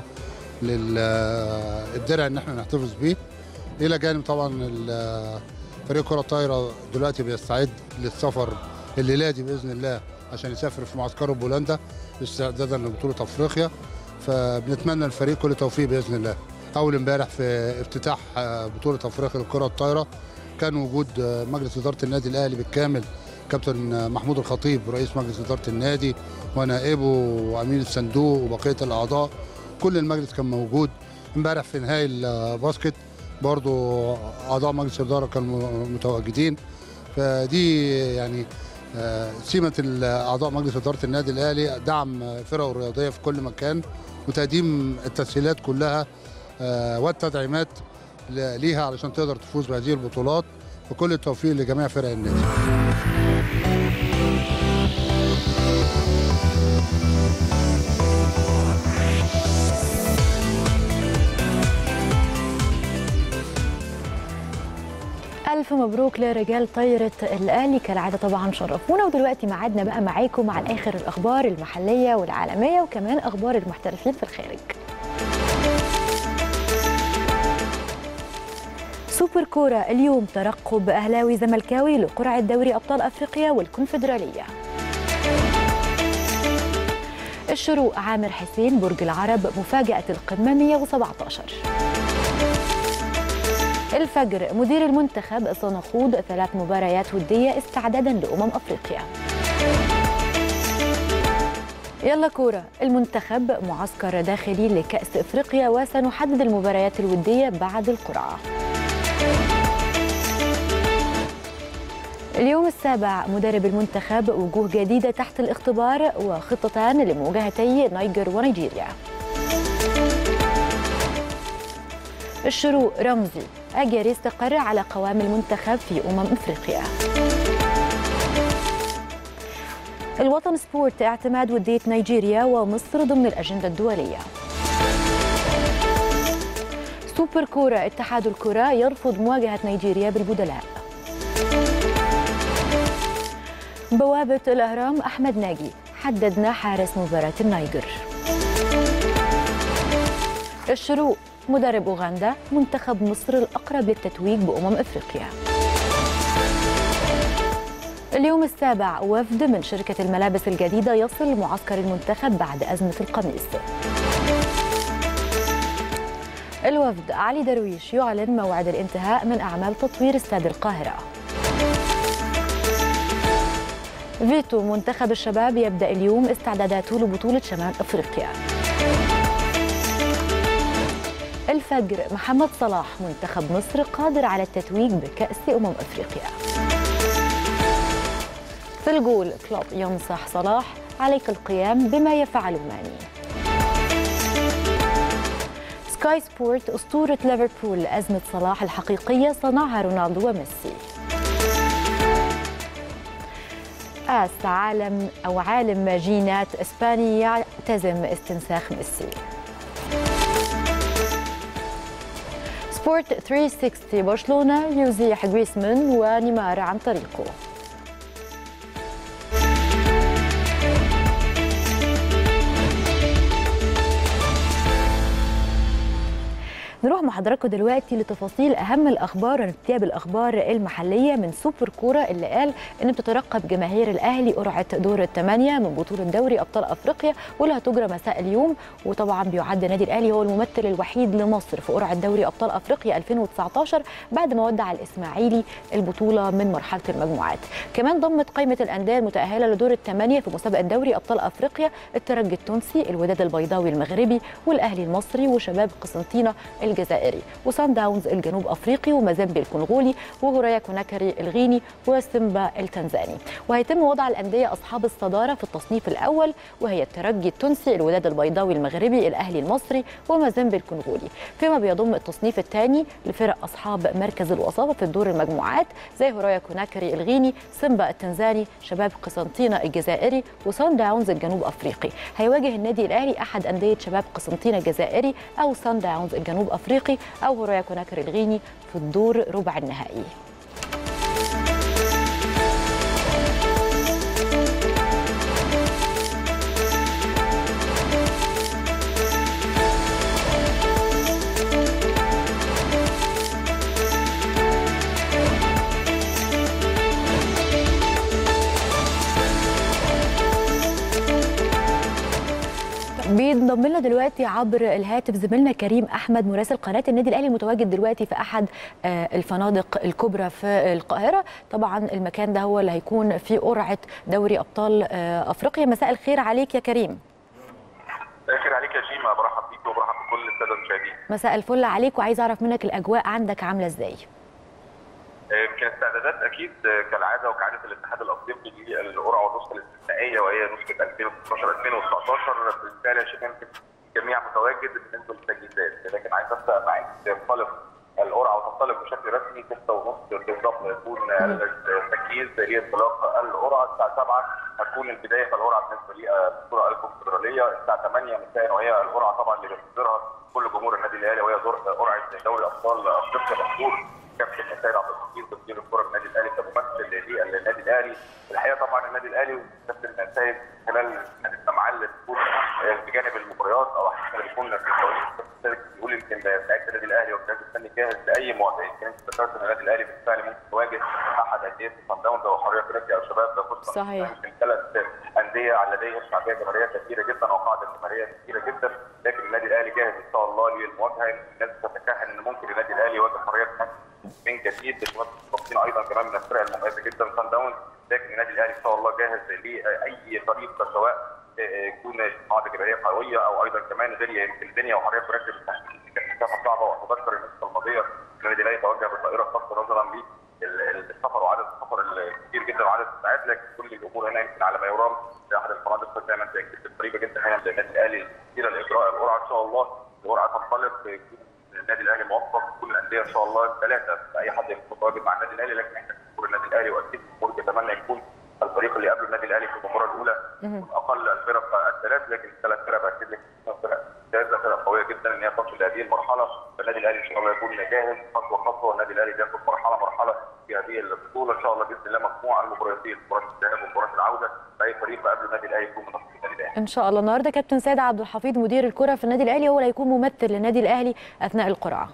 للدرع إن احنا نحتفظ بيه إلى جانب طبعا ال- فريق كرة الطايرة دلوقتي بيستعد للسفر الليلادي بإذن الله عشان يسافر في معسكره بولندا استعدادا لبطولة أفريقيا فبنتمنى الفريق كل توفيق باذن الله. اول امبارح في افتتاح آه، بطوله افريقيا للكره الطايره كان وجود آه، مجلس اداره النادي الاهلي بالكامل كابتن آه، محمود الخطيب رئيس مجلس اداره النادي ونائبه وامين الصندوق وبقيه الاعضاء كل المجلس كان موجود امبارح في نهائي الباسكت برضو اعضاء مجلس الاداره كانوا متواجدين فدي يعني آه، سمه ال- اعضاء مجلس اداره النادي الاهلي دعم فرقه الرياضيه في كل مكان وتقديم التسهيلات كلها آه، والتدعيمات ل- ليها علشان تقدر تفوز بهذه البطولات وكل التوفيق لجميع فرق النادي ألف مبروك لرجال طايرة الأهلي كالعادة طبعا شرفونا ودلوقتي ميعادنا بقى معاكم مع آخر الأخبار المحلية والعالمية وكمان أخبار المحترفين في الخارج سوبر كورة اليوم ترقب أهلاوي زملكاوي لقرعة دوري أبطال أفريقيا والكونفدرالية الشروق عامر حسين برج العرب مفاجأة القمة 117 الفجر مدير المنتخب سنخوض ثلاث مباريات ودية استعدادا لأمم أفريقيا يلا كورة المنتخب معسكر داخلي لكأس إفريقيا وسنحدد المباريات الودية بعد القرعة اليوم السابع مدرب المنتخب وجوه جديدة تحت الاختبار وخطتان لمواجهتي نيجر ونيجيريا الشروق رمزي أجري استقر على قوام المنتخب في أمم إفريقيا الوطن سبورت اعتماد ودية نيجيريا ومصر ضمن الأجندة الدولية سوبر كورة اتحاد الكرة يرفض مواجهة نيجيريا بالبدلاء بوابة الأهرام أحمد ناجي حددنا حارس مباراة النيجر الشروق مدرب أوغندا منتخب مصر الأقرب للتتويج بأمم إفريقيا اليوم السابع وفد من شركة الملابس الجديدة يصل معسكر المنتخب بعد أزمة القميص الوفد علي درويش يعلن موعد الانتهاء من أعمال تطوير استاد القاهرة فيتو منتخب الشباب يبدأ اليوم استعداداته لبطولة شمال أفريقيا الفجر محمد صلاح منتخب مصر قادر على التتويج بكأس أمم أفريقيا في الجول كلوب ينصح صلاح عليك القيام بما يفعله ماني سكاي سبورت أسطورة ليفربول أزمة صلاح الحقيقية صنعها رونالدو وميسي آس عالم أو عالم جينات إسباني يعتزم استنساخ ميسي سبورت 360 برشلونة يزيح جريسمان ونيمار عن طريقه نروح مع حضراتكم دلوقتي لتفاصيل اهم الاخبار ونبتدي بالاخبار المحليه من سوبر كوره اللي قال ان بتترقب جماهير الاهلي قرعه دور الثمانيه من بطوله دوري ابطال افريقيا واللي هتجرى مساء اليوم وطبعا بيعد النادي الاهلي هو الممثل الوحيد لمصر في قرعه دوري ابطال افريقيا 2019 بعد ما ودع الاسماعيلي البطوله من مرحله المجموعات كمان ضمت قائمه الانديه المتاهله لدور الثمانيه في مسابقه دوري ابطال افريقيا الترجي التونسي الوداد البيضاوي المغربي والاهلي المصري وشباب قسنطينه الجزائري وسان داونز الجنوب افريقي ومازيمبي الكونغولي وهورايا كوناكري الغيني وسيمبا التنزاني وهيتم وضع الانديه اصحاب الصداره في التصنيف الاول وهي الترجي التونسي الوداد البيضاوي المغربي الاهلي المصري ومازيمبي الكونغولي فيما بيضم التصنيف الثاني لفرق اصحاب مركز الوصافه في الدور المجموعات زي هورايا كوناكري الغيني سيمبا التنزاني شباب قسنطينه الجزائري وسان داونز الجنوب افريقي هيواجه النادي الاهلي احد انديه شباب قسنطينه الجزائري او سان داونز الجنوب افريقي او هورايا كوناكري الغيني في الدور ربع النهائي بينضم لنا دلوقتي عبر الهاتف زميلنا كريم احمد مراسل قناه النادي الاهلي المتواجد دلوقتي في احد آه، الفنادق الكبرى في القاهره طبعا المكان ده هو اللي هيكون في قرعه دوري ابطال آه، افريقيا مساء الخير عليك يا كريم مساء الخير عليك يا شيماء برحب بيك وبرحب بكل الساده المشاهدين مساء الفل عليك وعايز اعرف منك الاجواء عندك عامله ازاي يمكن استعدادات اكيد كالعاده وكعاده الاتحاد الافريقي للقرعه والنسخه الاستثنائيه وهي نسخه 2016 2019 بالتالي يا شيماء يمكن الجميع متواجد بالنسبه للتجهيزات لكن عايز ابدا معاك تنطلق القرعه وتنطلق بشكل رسمي 6 ونص بالضبط يكون التجهيز لانطلاق القرعه الساعه 7 هتكون البدايه القرعه بالنسبه للبطوله الكونفدراليه الساعه 8 مساء وهي القرعه طبعا اللي بينتظرها كل جمهور النادي الاهلي وهي دور قرعه دوري ابطال افريقيا بحضور كابتن حسين عبد الحفيظ تدير الكره النادي الاهلي كممثل للنادي الاهلي الحقيقه طبعا النادي الاهلي وكابتن سيد خلال معاه اللي بتكون بجانب المباريات او احنا اللي بيكون في التوقيت بيقول يمكن لعيبه النادي الاهلي والجهاز الفني جاهز لاي مواجهه يمكن انت ذكرت ان النادي الاهلي بالفعل ممكن يواجه احد انديه صن داونز او حريه افريقيا او شباب قسطنطين صحيح. يمكن ثلاث انديه على لديهم شعبيه جماهيريه كثيره جدا وقاعده جماهيريه كثيره جدا لكن النادي الاهلي جاهز ان شاء الله للمواجهه الناس تتكهن ان ممكن النادي الاهلي يواجه حريه من جديد بشباب قسطنطين ايضا كمان من الفرق المميزه جدا صن داونز لكن النادي الاهلي ان شاء الله جاهز لاي طريقه سواء يكون قاعده جماهيريه قويه او ايضا كمان غير يمكن الدنيا وحريه فريق كانت مسافه صعبه واتذكر النسخه الماضيه النادي الاهلي توجه بالطائره الخاصه نظرا للسفر وعدد السفر الكبير جدا وعدد الساعات لكن كل الامور هنا يمكن على ما يرام في احد الفنادق زي ما انت اكدت قريبه جدا هنا للنادي الاهلي الى الاجراء القرعه ان شاء الله القرعه تنطلق يكون النادي الاهلي موفق كل الانديه ان شاء الله الثلاثه اي حد يكون متواجد مع النادي الاهلي لكن احنا جمهور النادي الاهلي واكيد الجمهور يتمنى يكون الفريق اللي قبل النادي الاهلي في المباراه الاولى اقل الفرق الثلاث لكن الثلاث فرق باكد لك فرق ممتازه فرق قويه جدا ان هي تصل لهذه المرحله فالنادي الاهلي ان شاء الله يكون جاهز خطوه خطوه والنادي الاهلي بياخد مرحله مرحله في هذه البطوله ان شاء الله باذن الله مجموعه المباراتين مباراه الذهاب ومباراه العوده اي فريق قبل النادي الاهلي يكون من نصيب النادي الاهلي ان شاء الله النهارده كابتن سيد عبد الحفيظ مدير الكره في النادي الاهلي هو اللي هيكون ممثل للنادي الاهلي اثناء القرعه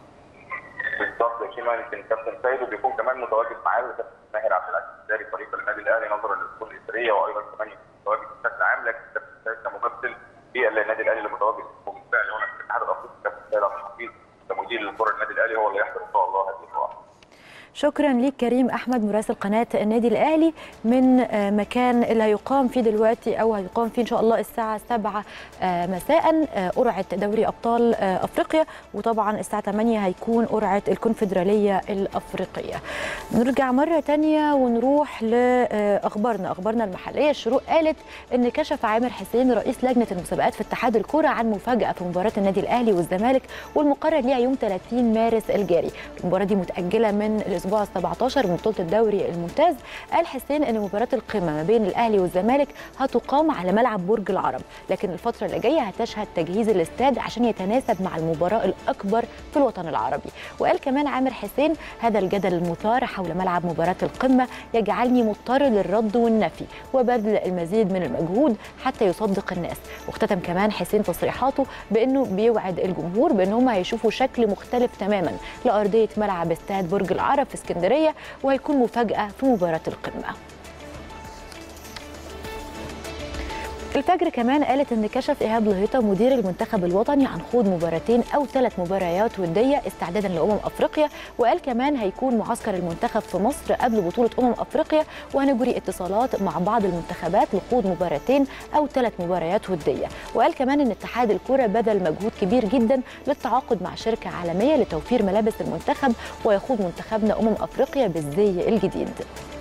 بالظبط يا شيماء يمكن كابتن سيد وبيكون كمان متواجد معاه الكابتن ماهر عبد العزيز اداري فريق النادي الاهلي نظرا للظروف الاسريه وايضا كمان يكون متواجد بشكل عام لكن كابتن سيد كممثل في النادي الاهلي اللي متواجد بالفعل هنا في الاتحاد الافريقي كابتن سيد عبد الحفيظ كمدير وكيل الكره النادي الاهلي هو اللي يحضر ان شاء الله هذه المباراه شكرا ليك كريم احمد مراسل قناه النادي الاهلي من آه، مكان اللي هيقام فيه دلوقتي او هيقام فيه ان شاء الله الساعه 7 آه، مساء آه، قرعه دوري ابطال آه، افريقيا وطبعا الساعه 8 هيكون قرعه الكونفدراليه الافريقيه نرجع مره تانية ونروح لاخبارنا اخبارنا المحليه الشروق قالت ان كشف عامر حسين رئيس لجنه المسابقات في اتحاد الكره عن مفاجاه في مباراه النادي الاهلي والزمالك والمقرر ليها يوم 30 مارس الجاري المباراه دي متاجله من الاسبوع ال 17 من بطوله الدوري الممتاز قال حسين ان مباراه القمه ما بين الاهلي والزمالك هتقام على ملعب برج العرب لكن الفتره اللي جايه هتشهد تجهيز الاستاد عشان يتناسب مع المباراه الاكبر في الوطن العربي وقال كمان عامر حسين هذا الجدل المثار حول ملعب مباراه القمه يجعلني مضطر للرد والنفي وبذل المزيد من المجهود حتى يصدق الناس واختتم كمان حسين تصريحاته بانه بيوعد الجمهور بان هم هيشوفوا شكل مختلف تماما لارضيه ملعب استاد برج العرب في اسكندريه وهيكون مفاجاه في مباراه القمه الفجر كمان قالت ان كشف ايهاب لهيطه مدير المنتخب الوطني عن خوض مباراتين او ثلاث مباريات وديه استعدادا لامم افريقيا وقال كمان هيكون معسكر المنتخب في مصر قبل بطوله امم افريقيا وهنجري اتصالات مع بعض المنتخبات لخوض مباراتين او ثلاث مباريات وديه وقال كمان ان اتحاد الكره بذل مجهود كبير جدا للتعاقد مع شركه عالميه لتوفير ملابس المنتخب ويخوض منتخبنا امم افريقيا بالزي الجديد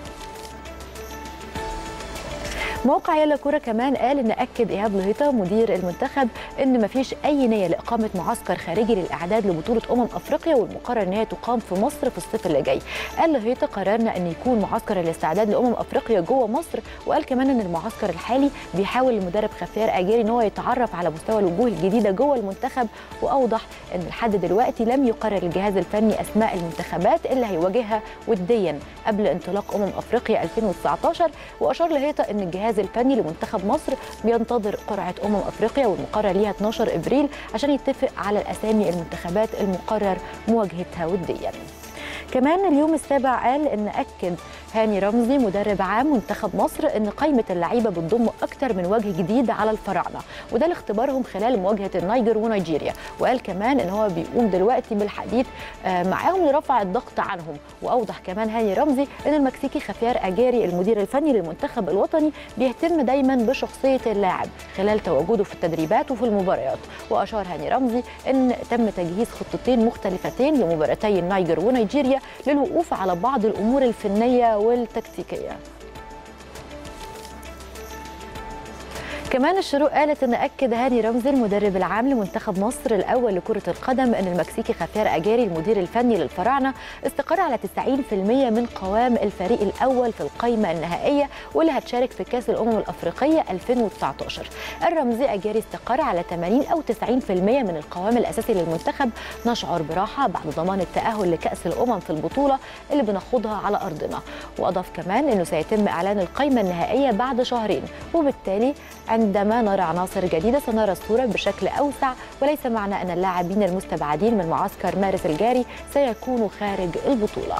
موقع يلا كوره كمان قال ان اكد ايهاب لهيطه مدير المنتخب ان مفيش اي نيه لاقامه معسكر خارجي للاعداد لبطوله امم افريقيا والمقرر ان هي تقام في مصر في الصيف اللي جاي قال لهيطه قررنا ان يكون معسكر الاستعداد لامم افريقيا جوه مصر وقال كمان ان المعسكر الحالي بيحاول المدرب خفير اجاري ان هو يتعرف على مستوى الوجوه الجديده جوه المنتخب واوضح ان لحد دلوقتي لم يقرر الجهاز الفني اسماء المنتخبات اللي هيواجهها وديا قبل انطلاق امم افريقيا 2019 واشار لهيطه ان الجهاز الفني لمنتخب مصر بينتظر قرعه امم افريقيا والمقرر ليها 12 ابريل عشان يتفق على الاسامي المنتخبات المقرر مواجهتها وديا كمان اليوم السابع قال ان اكد هاني رمزي مدرب عام منتخب مصر ان قائمه اللعيبه بتضم اكتر من وجه جديد على الفراعنه وده لاختبارهم خلال مواجهه النيجر ونيجيريا وقال كمان ان هو بيقوم دلوقتي بالحديث آه، معاهم لرفع الضغط عنهم واوضح كمان هاني رمزي ان المكسيكي خفيار اجاري المدير الفني للمنتخب الوطني بيهتم دايما بشخصيه اللاعب خلال تواجده في التدريبات وفي المباريات واشار هاني رمزي ان تم تجهيز خطتين مختلفتين لمباراتي النيجر ونيجيريا للوقوف على بعض الامور الفنيه والتكتيكيه كمان الشروق قالت ان اكد هاني رمزي المدرب العام لمنتخب مصر الاول لكره القدم ان المكسيكي خفير اجاري المدير الفني للفراعنه استقر على 90% من قوام الفريق الاول في القائمه النهائيه واللي هتشارك في كاس الامم الافريقيه 2019 الرمزي اجاري استقر على 80 او 90% من القوام الاساسي للمنتخب نشعر براحه بعد ضمان التاهل لكاس الامم في البطوله اللي بنخوضها على ارضنا واضاف كمان انه سيتم اعلان القائمه النهائيه بعد شهرين وبالتالي عندما نرى عناصر جديدة سنرى الصورة بشكل أوسع وليس معنى أن اللاعبين المستبعدين من معسكر مارس الجاري سيكونوا خارج البطولة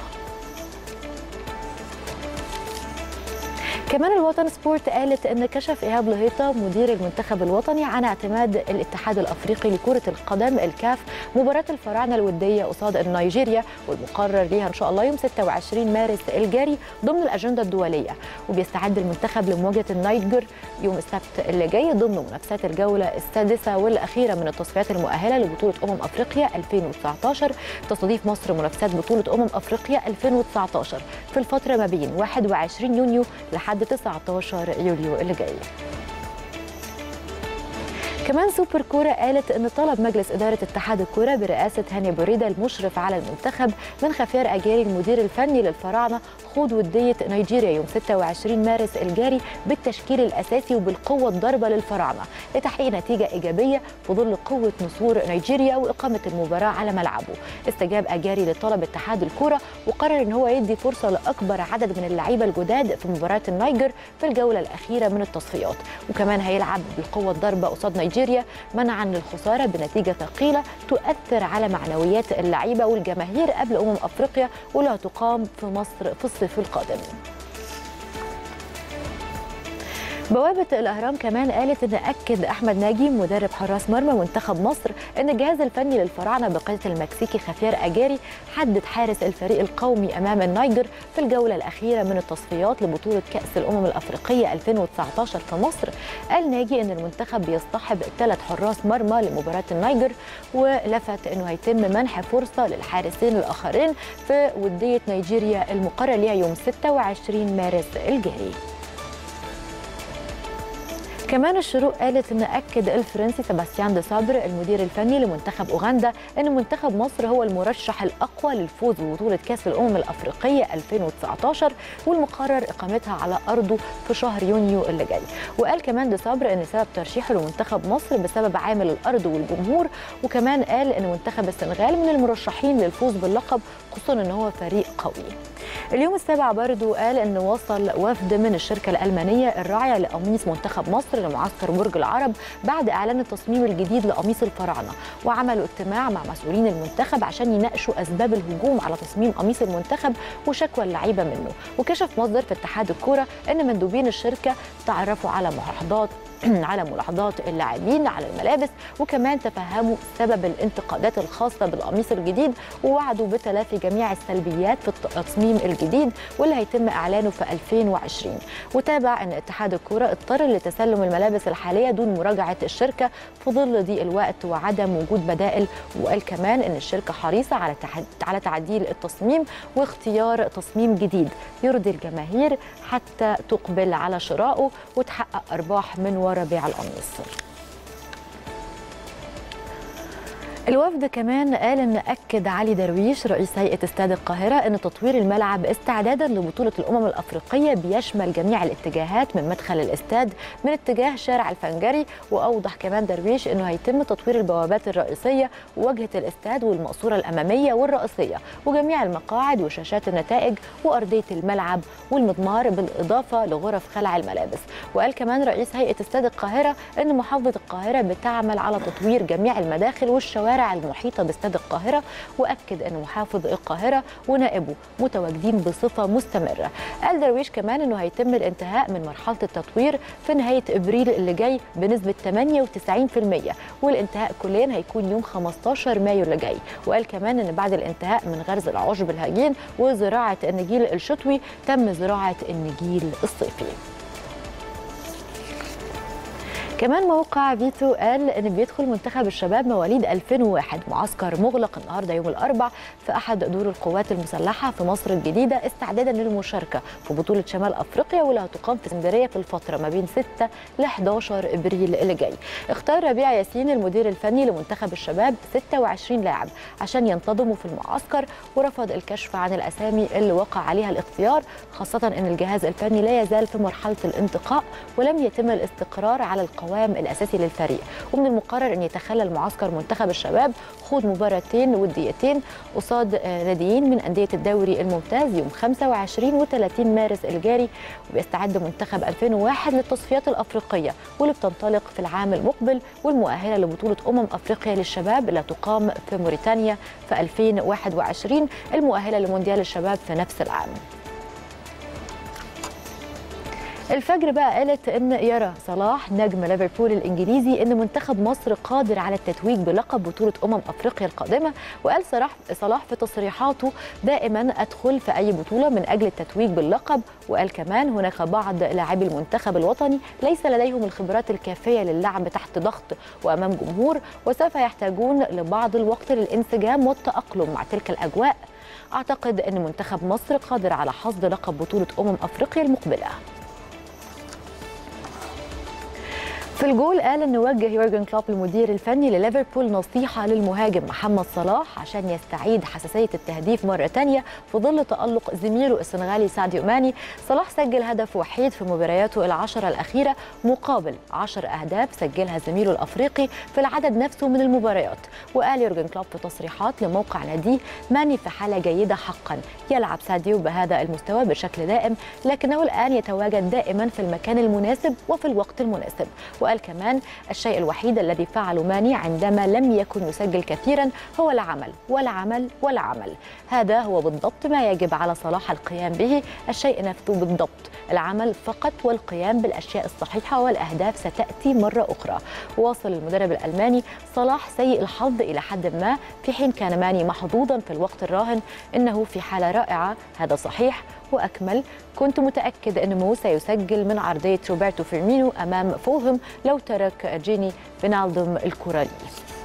كمان الوطن سبورت قالت ان كشف ايهاب لهيطه مدير المنتخب الوطني عن اعتماد الاتحاد الافريقي لكره القدم الكاف مباراه الفراعنه الوديه قصاد نيجيريا والمقرر ليها ان شاء الله يوم 26 مارس الجاري ضمن الاجنده الدوليه وبيستعد المنتخب لمواجهه النيجر يوم السبت اللي جاي ضمن منافسات الجوله السادسه والاخيره من التصفيات المؤهله لبطوله امم افريقيا 2019 تستضيف مصر منافسات بطوله امم افريقيا 2019 في الفتره ما بين 21 يونيو لحد 19 يوليو اللي جاي كمان سوبر كوره قالت ان طلب مجلس اداره اتحاد الكوره برئاسه هاني بريده المشرف على المنتخب من خفير اجاري المدير الفني للفراعنه خوض وديه نيجيريا يوم 26 مارس الجاري بالتشكيل الاساسي وبالقوه الضاربه للفراعنه لتحقيق نتيجه ايجابيه في ظل قوه نسور نيجيريا واقامه المباراه على ملعبه استجاب اجاري لطلب اتحاد الكوره وقرر ان هو يدي فرصه لاكبر عدد من اللعيبه الجداد في مباراه النيجر في الجوله الاخيره من التصفيات وكمان هيلعب بالقوه الضاربه قصاد نيجيريا منعا للخساره بنتيجه ثقيله تؤثر على معنويات اللعيبه والجماهير قبل امم افريقيا واللي هتقام في مصر في الصيف القادم بوابة الأهرام كمان قالت إن أكد أحمد ناجي مدرب حراس مرمى منتخب مصر إن الجهاز الفني للفراعنة بقيادة المكسيكي خافير أجاري حدد حارس الفريق القومي أمام النيجر في الجولة الأخيرة من التصفيات لبطولة كأس الأمم الأفريقية 2019 في مصر قال ناجي إن المنتخب بيصطحب ثلاث حراس مرمى لمباراة النيجر ولفت إنه هيتم منح فرصة للحارسين الآخرين في ودية نيجيريا المقرر ليها يوم 26 مارس الجاري كمان الشروق قالت ان اكد الفرنسي سباستيان دي صابر المدير الفني لمنتخب اوغندا ان منتخب مصر هو المرشح الاقوى للفوز ببطوله كاس الامم الافريقيه 2019 والمقرر اقامتها على ارضه في شهر يونيو اللي جاي وقال كمان دي صابر ان سبب ترشيحه لمنتخب مصر بسبب عامل الارض والجمهور وكمان قال ان منتخب السنغال من المرشحين للفوز باللقب خصوصا ان هو فريق قوي اليوم السابع برضو قال ان وصل وفد من الشركه الالمانيه الراعيه لقميص منتخب مصر لمعسكر برج العرب بعد اعلان التصميم الجديد لقميص الفراعنه وعملوا اجتماع مع مسؤولين المنتخب عشان يناقشوا اسباب الهجوم على تصميم قميص المنتخب وشكوى اللعيبه منه وكشف مصدر في اتحاد الكوره ان مندوبين الشركه تعرفوا على ملاحظات على ملاحظات اللاعبين على الملابس وكمان تفهموا سبب الانتقادات الخاصه بالقميص الجديد ووعدوا بتلافي جميع السلبيات في التصميم الجديد واللي هيتم اعلانه في 2020 وتابع ان اتحاد الكوره اضطر لتسلم الملابس الحاليه دون مراجعه الشركه في ظل ضيق الوقت وعدم وجود بدائل وقال كمان ان الشركه حريصه على على تعديل التصميم واختيار تصميم جديد يرضي الجماهير حتى تقبل على شرائه وتحقق ارباح من ورا بيع القميص الوفد كمان قال ان اكد علي درويش رئيس هيئه استاد القاهره ان تطوير الملعب استعدادا لبطوله الامم الافريقيه بيشمل جميع الاتجاهات من مدخل الاستاد من اتجاه شارع الفنجري واوضح كمان درويش انه هيتم تطوير البوابات الرئيسيه وواجهه الاستاد والمقصوره الاماميه والرئيسيه وجميع المقاعد وشاشات النتائج وارضيه الملعب والمضمار بالاضافه لغرف خلع الملابس وقال كمان رئيس هيئه استاد القاهره ان محافظه القاهره بتعمل على تطوير جميع المداخل والشوارع الشوارع المحيطة باستاد القاهرة وأكد أن محافظ القاهرة ونائبه متواجدين بصفة مستمرة قال درويش كمان أنه هيتم الانتهاء من مرحلة التطوير في نهاية إبريل اللي جاي بنسبة 98% والانتهاء كليا هيكون يوم 15 مايو اللي جاي وقال كمان أن بعد الانتهاء من غرز العشب الهجين وزراعة النجيل الشتوي تم زراعة النجيل الصيفي كمان موقع فيتو قال ان بيدخل منتخب الشباب مواليد 2001 معسكر مغلق النهارده يوم الاربع في احد دور القوات المسلحه في مصر الجديده استعدادا للمشاركه في بطوله شمال افريقيا واللي هتقام في اسكندريه في الفتره ما بين 6 ل 11 ابريل اللي جاي. اختار ربيع ياسين المدير الفني لمنتخب الشباب 26 لاعب عشان ينتظموا في المعسكر ورفض الكشف عن الاسامي اللي وقع عليها الاختيار خاصه ان الجهاز الفني لا يزال في مرحله الانتقاء ولم يتم الاستقرار على القوام القوام الاساسي للفريق ومن المقرر ان يتخلل معسكر منتخب الشباب خوض مباراتين وديتين قصاد ناديين من انديه الدوري الممتاز يوم 25 و30 مارس الجاري وبيستعد منتخب 2001 للتصفيات الافريقيه واللي بتنطلق في العام المقبل والمؤهله لبطوله امم افريقيا للشباب اللي تقام في موريتانيا في 2021 المؤهله لمونديال الشباب في نفس العام الفجر بقى قالت ان يرى صلاح نجم ليفربول الانجليزي ان منتخب مصر قادر على التتويج بلقب بطوله امم افريقيا القادمه وقال صلاح صلاح في تصريحاته دائما ادخل في اي بطوله من اجل التتويج باللقب وقال كمان هناك بعض لاعبي المنتخب الوطني ليس لديهم الخبرات الكافيه للعب تحت ضغط وامام جمهور وسوف يحتاجون لبعض الوقت للانسجام والتاقلم مع تلك الاجواء اعتقد ان منتخب مصر قادر على حصد لقب بطوله امم افريقيا المقبله في الجول قال ان وجه يورجن كلوب المدير الفني لليفربول نصيحه للمهاجم محمد صلاح عشان يستعيد حساسيه التهديف مره ثانيه في ظل تالق زميله السنغالي ساديو ماني صلاح سجل هدف وحيد في مبارياته العشره الاخيره مقابل 10 اهداف سجلها زميله الافريقي في العدد نفسه من المباريات وقال يورجن كلوب في تصريحات لموقع ناديه ماني في حاله جيده حقا يلعب ساديو بهذا المستوى بشكل دائم لكنه الان يتواجد دائما في المكان المناسب وفي الوقت المناسب وقال كمان الشيء الوحيد الذي فعله ماني عندما لم يكن يسجل كثيرا هو العمل والعمل والعمل هذا هو بالضبط ما يجب على صلاح القيام به الشيء نفسه بالضبط العمل فقط والقيام بالأشياء الصحيحة والأهداف ستأتي مرة أخرى واصل المدرب الألماني صلاح سيء الحظ إلى حد ما في حين كان ماني محظوظا في الوقت الراهن إنه في حالة رائعة هذا صحيح وأكمل كنت متأكد أن مو سيسجل من عرضية روبرتو فيرمينو أمام فوهم لو ترك جيني فينالدوم الكرة لي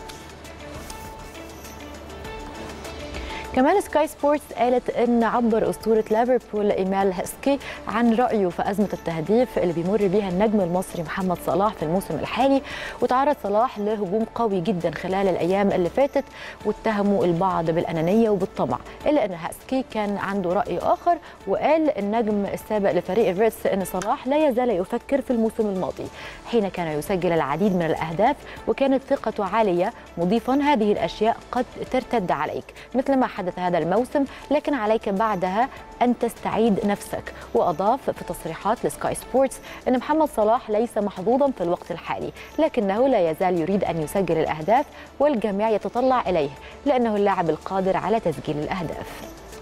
كمان سكاي سبورتس قالت ان عبر اسطوره ليفربول ايمال هسكي عن رايه في ازمه التهديف اللي بيمر بيها النجم المصري محمد صلاح في الموسم الحالي وتعرض صلاح لهجوم قوي جدا خلال الايام اللي فاتت واتهموا البعض بالانانيه وبالطمع الا ان هسكي كان عنده راي اخر وقال النجم السابق لفريق الريدز ان صلاح لا يزال يفكر في الموسم الماضي حين كان يسجل العديد من الاهداف وكانت ثقته عاليه مضيفا هذه الاشياء قد ترتد عليك مثل ما حدث هذا الموسم لكن عليك بعدها أن تستعيد نفسك وأضاف في تصريحات لسكاي سبورتس أن محمد صلاح ليس محظوظا في الوقت الحالي لكنه لا يزال يريد أن يسجل الأهداف والجميع يتطلع إليه لأنه اللاعب القادر على تسجيل الأهداف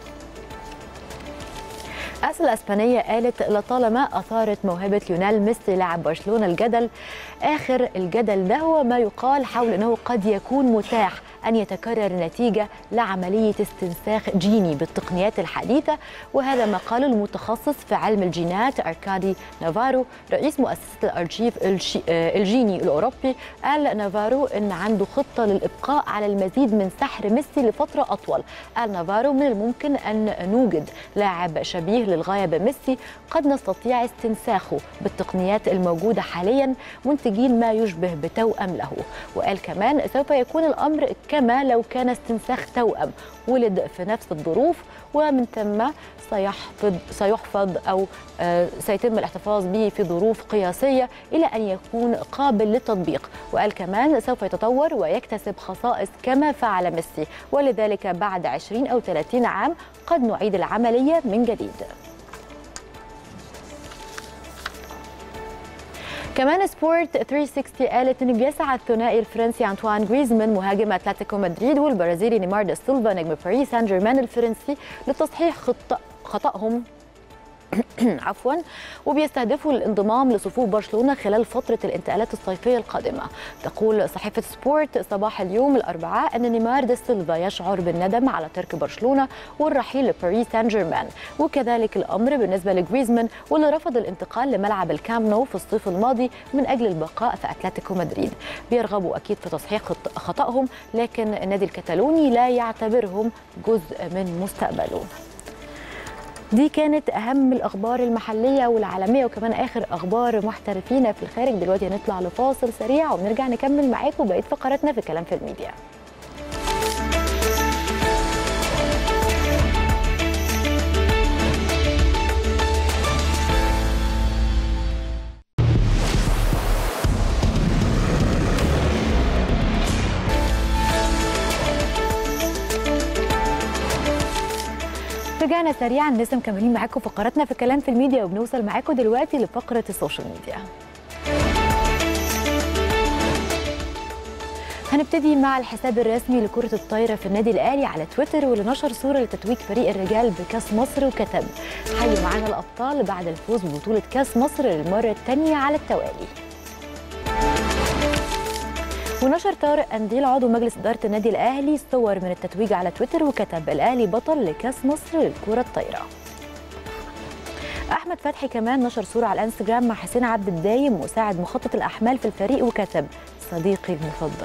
أس الأسبانية قالت لطالما أثارت موهبة ليونيل ميسي لاعب برشلونة الجدل آخر الجدل ده هو ما يقال حول أنه قد يكون متاح أن يتكرر نتيجة لعملية استنساخ جيني بالتقنيات الحديثة وهذا ما قاله المتخصص في علم الجينات أركادي نافارو رئيس مؤسسة الأرشيف الجيني الأوروبي قال نافارو أن عنده خطة للإبقاء على المزيد من سحر ميسي لفترة أطول قال نافارو من الممكن أن نوجد لاعب شبيه للغاية بميسي قد نستطيع استنساخه بالتقنيات الموجودة حاليا منتجين ما يشبه بتوأم له وقال كمان سوف يكون الأمر كما لو كان استنساخ توأم ولد في نفس الظروف ومن ثم سيحفظ سيحفظ او سيتم الاحتفاظ به في ظروف قياسيه الى ان يكون قابل للتطبيق وقال كمان سوف يتطور ويكتسب خصائص كما فعل ميسي ولذلك بعد 20 او 30 عام قد نعيد العمليه من جديد كمان سبورت 360 قالت ان بيسعى الثنائي الفرنسي انطوان جريزمان مهاجم اتلتيكو مدريد والبرازيلي نيمار دا سيلفا نجم باريس سان جيرمان الفرنسي لتصحيح خط خطأهم عفوا وبيستهدفوا الانضمام لصفوف برشلونه خلال فتره الانتقالات الصيفيه القادمه تقول صحيفه سبورت صباح اليوم الاربعاء ان نيمار دا سيلفا يشعر بالندم على ترك برشلونه والرحيل لباريس سان جيرمان وكذلك الامر بالنسبه لجريزمان واللي رفض الانتقال لملعب الكامب نو في الصيف الماضي من اجل البقاء في اتلتيكو مدريد بيرغبوا اكيد في تصحيح خطأهم لكن النادي الكتالوني لا يعتبرهم جزء من مستقبله دي كانت اهم الاخبار المحليه والعالميه وكمان اخر اخبار محترفين في الخارج دلوقتي هنطلع لفاصل سريع ونرجع نكمل معاكم بقيه فقراتنا في كلام في الميديا رجعنا سريعا لسه مكملين معاكم فقراتنا في كلام في الميديا وبنوصل معاكم دلوقتي لفقره السوشيال ميديا هنبتدي مع الحساب الرسمي لكرة الطايرة في النادي الأهلي على تويتر واللي نشر صورة لتتويج فريق الرجال بكأس مصر وكتب حيوا معانا الأبطال بعد الفوز ببطولة كأس مصر للمرة الثانية على التوالي ونشر طارق أنديل عضو مجلس إدارة النادي الأهلي صور من التتويج على تويتر وكتب الأهلي بطل لكأس مصر للكرة الطايرة أحمد فتحي كمان نشر صورة على الانستجرام مع حسين عبد الدايم مساعد مخطط الأحمال في الفريق وكتب صديقي المفضل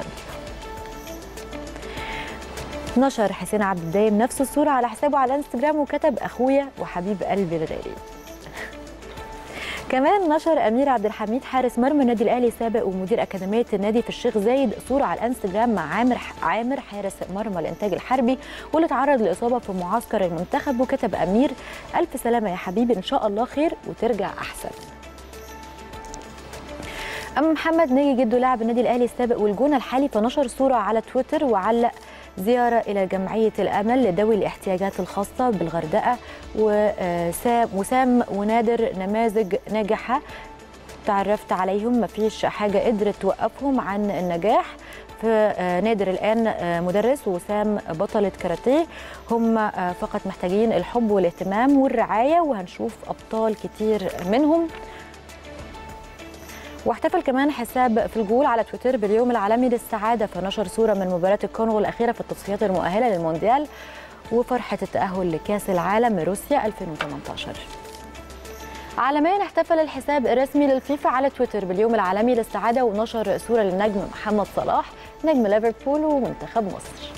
نشر حسين عبد الدايم نفس الصورة على حسابه على الانستجرام وكتب أخويا وحبيب قلبي الغالي كمان نشر امير عبد الحميد حارس مرمى النادي الاهلي السابق ومدير اكاديميه النادي في الشيخ زايد صوره على الانستجرام مع عامر عامر حارس مرمى الانتاج الحربي واللي تعرض لاصابه في معسكر المنتخب وكتب امير الف سلامه يا حبيبي ان شاء الله خير وترجع احسن اما محمد ناجي جدو لاعب النادي الاهلي السابق والجونه الحالي فنشر صوره على تويتر وعلق زيارة إلى جمعية الأمل لذوي الاحتياجات الخاصة بالغردقة وسام ونادر نماذج ناجحة تعرفت عليهم مفيش حاجه قدرت توقفهم عن النجاح في آه، نادر الان آه، مدرس وسام بطله كاراتيه هم آه، فقط محتاجين الحب والاهتمام والرعايه وهنشوف ابطال كتير منهم واحتفل كمان حساب في الجول على تويتر باليوم العالمي للسعادة فنشر صورة من مباراة الكونغو الأخيرة في التصفيات المؤهلة للمونديال وفرحة التأهل لكأس العالم روسيا 2018 عالميا احتفل الحساب الرسمي للفيفا على تويتر باليوم العالمي للسعادة ونشر صورة للنجم محمد صلاح نجم ليفربول ومنتخب مصر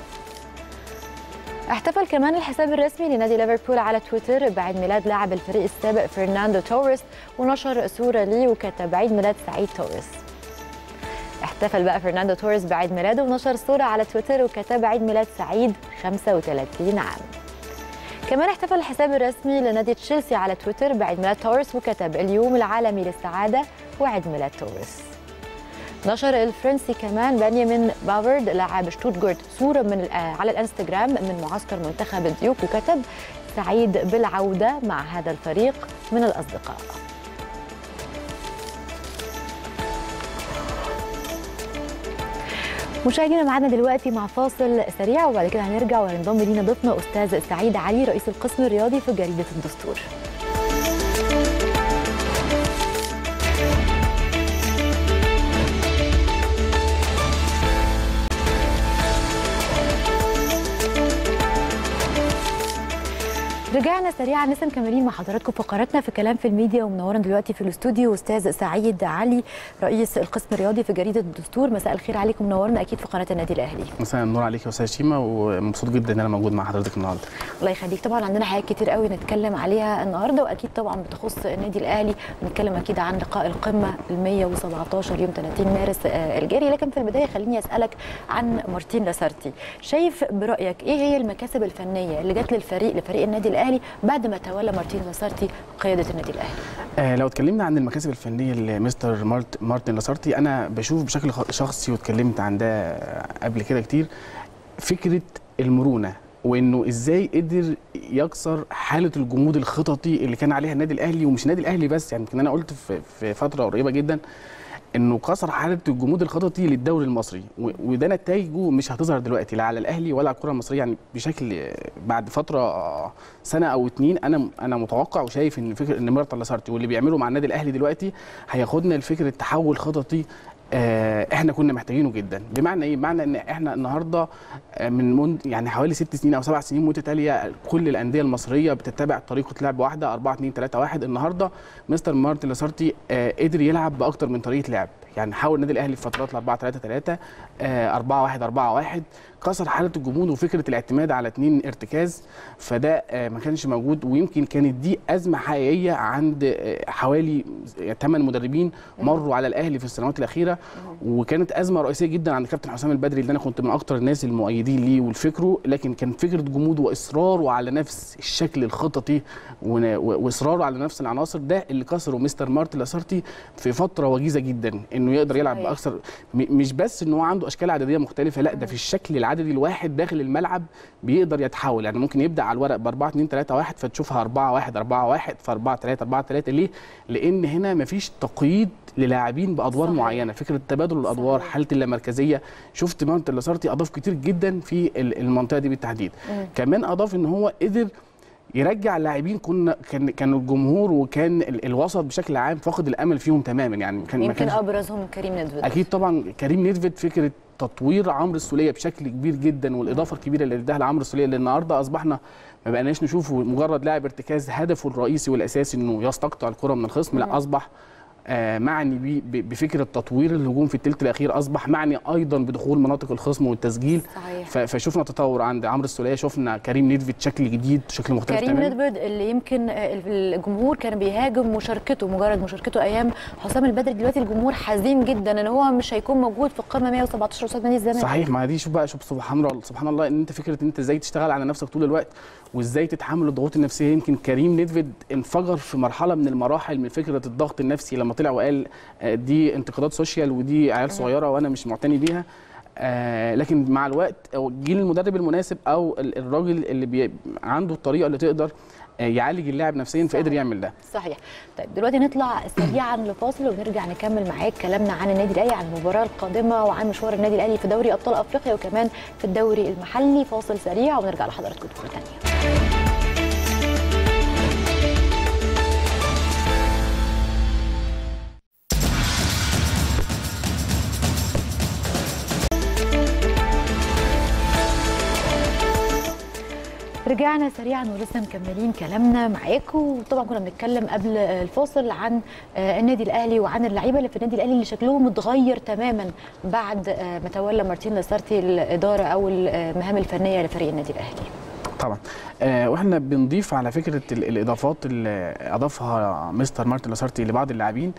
احتفل كمان الحساب الرسمي لنادي ليفربول على تويتر بعيد ميلاد لاعب الفريق السابق فرناندو توريس ونشر صورة ليه وكتب عيد ميلاد سعيد توريس احتفل بقى فرناندو توريس بعيد ميلاده ونشر صورة على تويتر وكتب عيد ميلاد سعيد 35 عام كمان احتفل الحساب الرسمي لنادي تشيلسي على تويتر بعيد ميلاد توريس وكتب اليوم العالمي للسعادة وعيد ميلاد توريس نشر الفرنسي كمان بنيامين بافارد لاعب شتوتغارت صورة من آه، على الانستجرام من معسكر منتخب الديوك وكتب سعيد بالعودة مع هذا الفريق من الأصدقاء مشاهدينا معانا دلوقتي مع فاصل سريع وبعد كده هنرجع وهينضم لينا ضيفنا استاذ سعيد علي رئيس القسم الرياضي في جريده الدستور رجعنا سريعا لسه مكملين مع حضراتكم فقراتنا في كلام في الميديا ومنورنا دلوقتي في الاستوديو استاذ سعيد علي رئيس القسم الرياضي في جريده الدستور مساء الخير عليكم منورنا اكيد في قناه النادي الاهلي مساء النور عليك يا استاذ شيماء ومبسوط جدا ان انا موجود مع حضرتك النهارده الله يخليك طبعا عندنا حاجات كتير قوي نتكلم عليها النهارده واكيد طبعا بتخص النادي الاهلي نتكلم اكيد عن لقاء القمه ال 117 يوم 30 مارس آه، الجاري لكن في البدايه خليني اسالك عن مارتين لاسارتي شايف برايك ايه هي المكاسب الفنيه اللي جت للفريق لفريق النادي الاهلي بعد ما تولى مارتين لاسارتي قياده النادي الاهلي آه لو اتكلمنا عن المكاسب الفنيه لمستر مارت مارتن لاسارتي انا بشوف بشكل خ- شخصي واتكلمت عن ده قبل كده كتير فكره المرونه وانه ازاي قدر يكسر حاله الجمود الخططي اللي كان عليها النادي الاهلي ومش النادي الاهلي بس يعني يمكن انا قلت في, في فتره قريبه جدا انه كسر حاله الجمود الخططي للدوري المصري و- وده نتائجه مش هتظهر دلوقتي لا على الاهلي ولا على الكره المصريه يعني بشكل آه، بعد فتره آه، سنه او اتنين انا انا متوقع وشايف ان فكره ان مارتا لاسارتي واللي بيعمله مع النادي الاهلي دلوقتي هياخدنا لفكره تحول خططي آه، احنا كنا محتاجينه جدا بمعنى ايه بمعنى ان احنا النهارده آه، من من يعني حوالي ست سنين او سبع سنين متتاليه كل الانديه المصريه بتتبع طريقه لعب واحده 4 2 3 1 النهارده مستر مارتن لاسارتي آه، قدر يلعب باكتر من طريقه لعب يعني حاول النادي الاهلي في فترات ل 4 3 3 4 1 4 1 كسر حاله الجمود وفكره الاعتماد على اثنين ارتكاز فده آه، ما كانش موجود ويمكن كانت دي ازمه حقيقيه عند آه، حوالي 8 مدربين مروا على الاهلي في السنوات الاخيره وكانت ازمه رئيسيه جدا عند كابتن حسام البدري اللي انا كنت من اكتر الناس المؤيدين ليه ولفكره لكن كان فكره جمود واصراره على نفس الشكل الخططي ون- و- واصراره على نفس العناصر ده اللي كسره مستر مارتن لاسارتي في فتره وجيزه جدا انه يقدر يلعب صحيح. باكثر م- مش بس ان هو عنده اشكال عدديه مختلفه لا ده في الشكل العددي الواحد داخل الملعب بيقدر يتحول يعني ممكن يبدا على الورق ب 4 2 3 1 فتشوفها 4 1 4 1 ف 4 3 4 3 ليه؟ لان هنا مفيش تقييد للاعبين بادوار صحيح. معينه فكره تبادل الادوار صحيح. حاله اللامركزيه شفت مارتن لاسارتي اضاف كتير جدا في ال- المنطقه دي بالتحديد مم. كمان اضاف ان هو قدر يرجع اللاعبين كنا كان كان الجمهور وكان ال- الوسط بشكل عام فاقد الامل فيهم تماما يعني كان ما يمكن كانش ابرزهم كريم ندفد اكيد طبعا كريم نيدفيد فكره تطوير عمرو السوليه بشكل كبير جدا والاضافه الكبيره اللي اداها لعمرو السوليه اللي النهارده اصبحنا ما بقناش نشوفه مجرد لاعب ارتكاز هدفه الرئيسي والاساسي انه يستقطع الكره من الخصم لا اصبح آه، معني بي- ب- بفكره تطوير الهجوم في الثلث الاخير اصبح معني ايضا بدخول مناطق الخصم والتسجيل صحيح ف- فشفنا تطور عند عمرو السوليه شفنا كريم نيدفيد شكل جديد شكل مختلف كريم تماما ندفد اللي يمكن آه، الجمهور كان بيهاجم مشاركته مجرد مشاركته ايام حسام البدري دلوقتي الجمهور حزين جدا ان هو مش هيكون موجود في القمه 117 قصاد نادي الزمالك صحيح ما دي شوف بقى شوف سبحان الله سبحان الله ان انت فكره ان انت ازاي تشتغل على نفسك طول الوقت وازاي تتحمل الضغوط النفسيه يمكن كريم نيدفيد انفجر في مرحله من المراحل من فكره الضغط النفسي لما طلع وقال آه، دي انتقادات سوشيال ودي عيال صغيره وانا مش معتني بيها آه لكن مع الوقت أو جيل المدرب المناسب او ال- الراجل اللي بي عنده الطريقه اللي تقدر آه، يعالج اللاعب نفسيا فقدر يعمل ده صحيح طيب دلوقتي نطلع سريعا لفاصل ونرجع نكمل معاك كلامنا عن النادي الاهلي عن المباراه القادمه وعن مشوار النادي الاهلي في دوري ابطال افريقيا وكمان في الدوري المحلي فاصل سريع ونرجع لحضراتكم مره ثانيه رجعنا سريعا ولسه مكملين كلامنا معاكم وطبعا كنا بنتكلم قبل الفاصل عن آه، النادي الاهلي وعن اللعيبه اللي في النادي الاهلي اللي شكلهم اتغير تماما بعد آه، ما تولى مارتين لاسارتي الاداره او المهام الفنيه لفريق النادي الاهلي طبعا آه واحنا بنضيف على فكره ال- الاضافات اللي اضافها مستر مارتن لاسارتي لبعض اللاعبين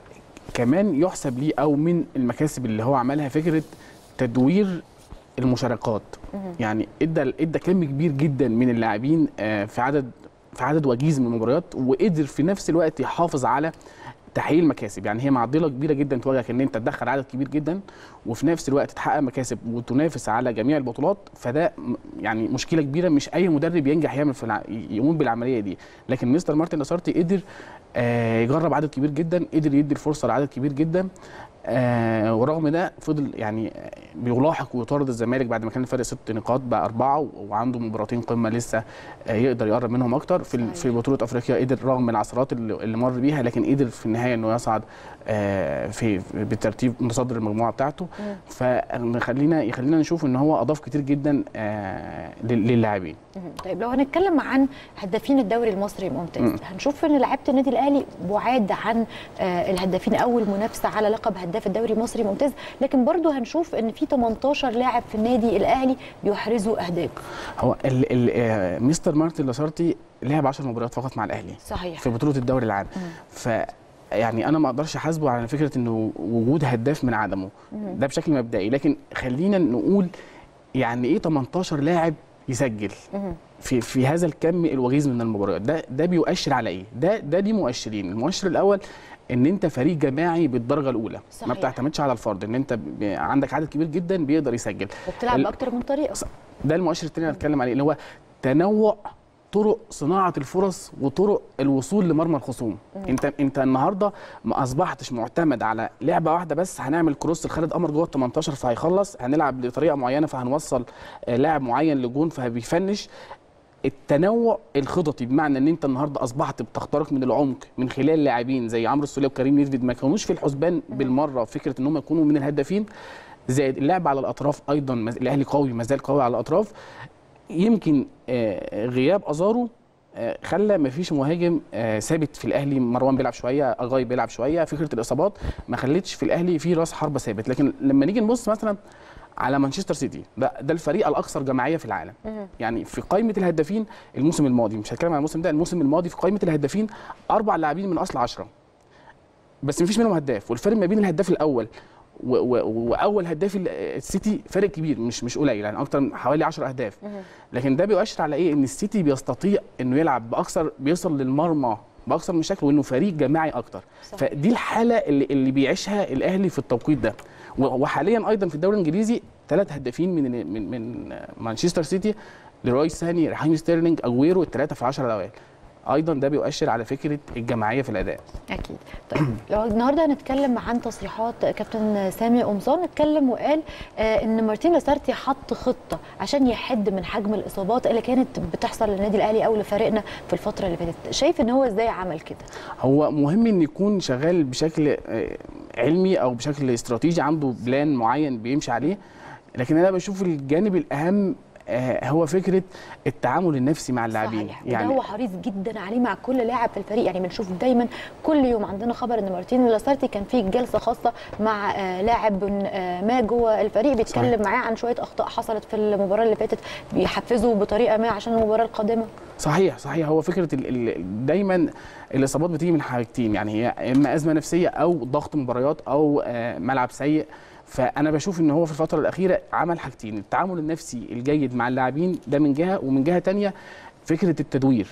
كمان يحسب ليه او من المكاسب اللي هو عملها فكره تدوير المشاركات يعني ادى ادى كم كبير جدا من اللاعبين آه، في عدد في عدد وجيز من المباريات وقدر في نفس الوقت يحافظ على تحقيق المكاسب يعني هي معضله كبيره جدا تواجهك ان انت تدخل عدد كبير جدا وفي نفس الوقت تحقق مكاسب وتنافس على جميع البطولات فده م- يعني مشكله كبيره مش اي مدرب ينجح يعمل في الع... يقوم بالعمليه دي لكن مستر مارتن لاسارتي قدر آه، يجرب عدد كبير جدا قدر يدي الفرصه لعدد كبير جدا آه ورغم ده فضل يعني آه، بيلاحق ويطارد الزمالك بعد ما كان الفرق ست نقاط بقى اربعه و- وعنده مباراتين قمه لسه آه يقدر يقرب منهم اكتر في ال- في بطوله افريقيا قدر رغم العثرات اللي, اللي مر بيها لكن قدر في النهايه انه يصعد آه في في- بالترتيب متصدر المجموعه بتاعته فخلينا يخلينا نشوف ان هو اضاف كتير جدا آه لل- للاعبين مهم. طيب لو هنتكلم عن هدافين الدوري المصري الممتاز مم. هنشوف ان لعيبه النادي الاهلي بعاد عن آه، الهدافين او المنافسه على لقب هداف الدوري المصري الممتاز لكن برضو هنشوف ان في 18 لاعب في النادي الاهلي بيحرزوا اهداف هو ال ال آه مستر مارتن لاسارتي لعب 10 مباريات فقط مع الاهلي صحيح في بطوله الدوري العام ف يعني انا ما اقدرش احاسبه على فكره انه وجود هداف من عدمه مم. ده بشكل مبدئي لكن خلينا نقول يعني ايه 18 لاعب يسجل مهم. في في هذا الكم الوغيز من المباريات ده ده بيؤشر على ايه ده ده دي مؤشرين المؤشر الاول ان انت فريق جماعي بالدرجه الاولى صحيح. ما بتعتمدش على الفرد ان انت ب- عندك عدد كبير جدا بيقدر يسجل وبتلعب ال- باكتر من طريقه ده المؤشر الثاني اللي هتكلم عليه اللي هو تنوع طرق صناعه الفرص وطرق الوصول لمرمى الخصوم مم. انت انت النهارده ما اصبحتش معتمد على لعبه واحده بس هنعمل كروس لخالد قمر جوه ال 18 فهيخلص هنلعب بطريقه معينه فهنوصل آه، لاعب معين لجون فبيفنش التنوع الخططي بمعنى ان انت النهارده اصبحت بتخترق من العمق من خلال لاعبين زي عمرو السوليه وكريم نيدفيد ما كانوش في الحسبان بالمره فكره ان هم يكونوا من الهدافين زائد اللعب على الاطراف ايضا مز- الاهلي قوي ما زال قوي على الاطراف يمكن آه، غياب ازارو آه، خلى ما فيش مهاجم آه، ثابت في الاهلي مروان بيلعب شويه اجاي بيلعب شويه فكره الاصابات ما خلتش في الاهلي في راس حربه ثابت لكن لما نيجي نبص مثلا على مانشستر سيتي ده ده الفريق الاكثر جماعيه في العالم مهم. يعني في قائمه الهدافين الموسم الماضي مش هتكلم عن الموسم ده الموسم الماضي في قائمه الهدافين اربع لاعبين من اصل 10 بس مفيش منهم هداف والفرق ما بين الهداف الاول و و واول هداف ال- السيتي فرق كبير مش مش قليل يعني اكتر من حوالي 10 اهداف مهم. لكن ده بيؤشر على ايه ان السيتي بيستطيع انه يلعب باكثر بيوصل للمرمى باكثر من شكل وانه فريق جماعي اكتر صحيح. فدي الحاله اللي, اللي بيعيشها الاهلي في التوقيت ده و- وحاليا ايضا في الدوري الانجليزي ثلاث هدافين من من من مانشستر سيتي لروي ساني رحيم ستيرلينج اجويرو الثلاثه في 10 الاوائل ايضا ده بيؤشر على فكره الجماعيه في الاداء اكيد طيب لو النهارده هنتكلم عن تصريحات كابتن سامي قمصان اتكلم وقال آه ان مارتين لاسارتي حط خطه عشان يحد من حجم الاصابات اللي كانت بتحصل للنادي الاهلي او لفريقنا في الفتره اللي فاتت شايف ان هو ازاي عمل كده هو مهم ان يكون شغال بشكل آه، علمي او بشكل استراتيجي عنده بلان معين بيمشي عليه لكن انا بشوف الجانب الاهم آه، هو فكره التعامل النفسي مع اللاعبين صحيح يعني هو حريص جدا عليه مع كل لاعب في الفريق يعني بنشوف دايما كل يوم عندنا خبر ان مارتين لاسارتي كان في جلسه خاصه مع آه، لاعب آه، ما جوه الفريق بيتكلم صحيح. معاه عن شويه اخطاء حصلت في المباراه اللي فاتت بيحفزه بطريقه ما عشان المباراه القادمه صحيح صحيح هو فكره ال ال دايما الاصابات بتيجي من حاجتين يعني هي اما ازمه نفسيه او ضغط مباريات او آه، ملعب سيء فانا بشوف ان هو في الفتره الاخيره عمل حاجتين التعامل النفسي الجيد مع اللاعبين ده من جهه ومن جهه تانية فكره التدوير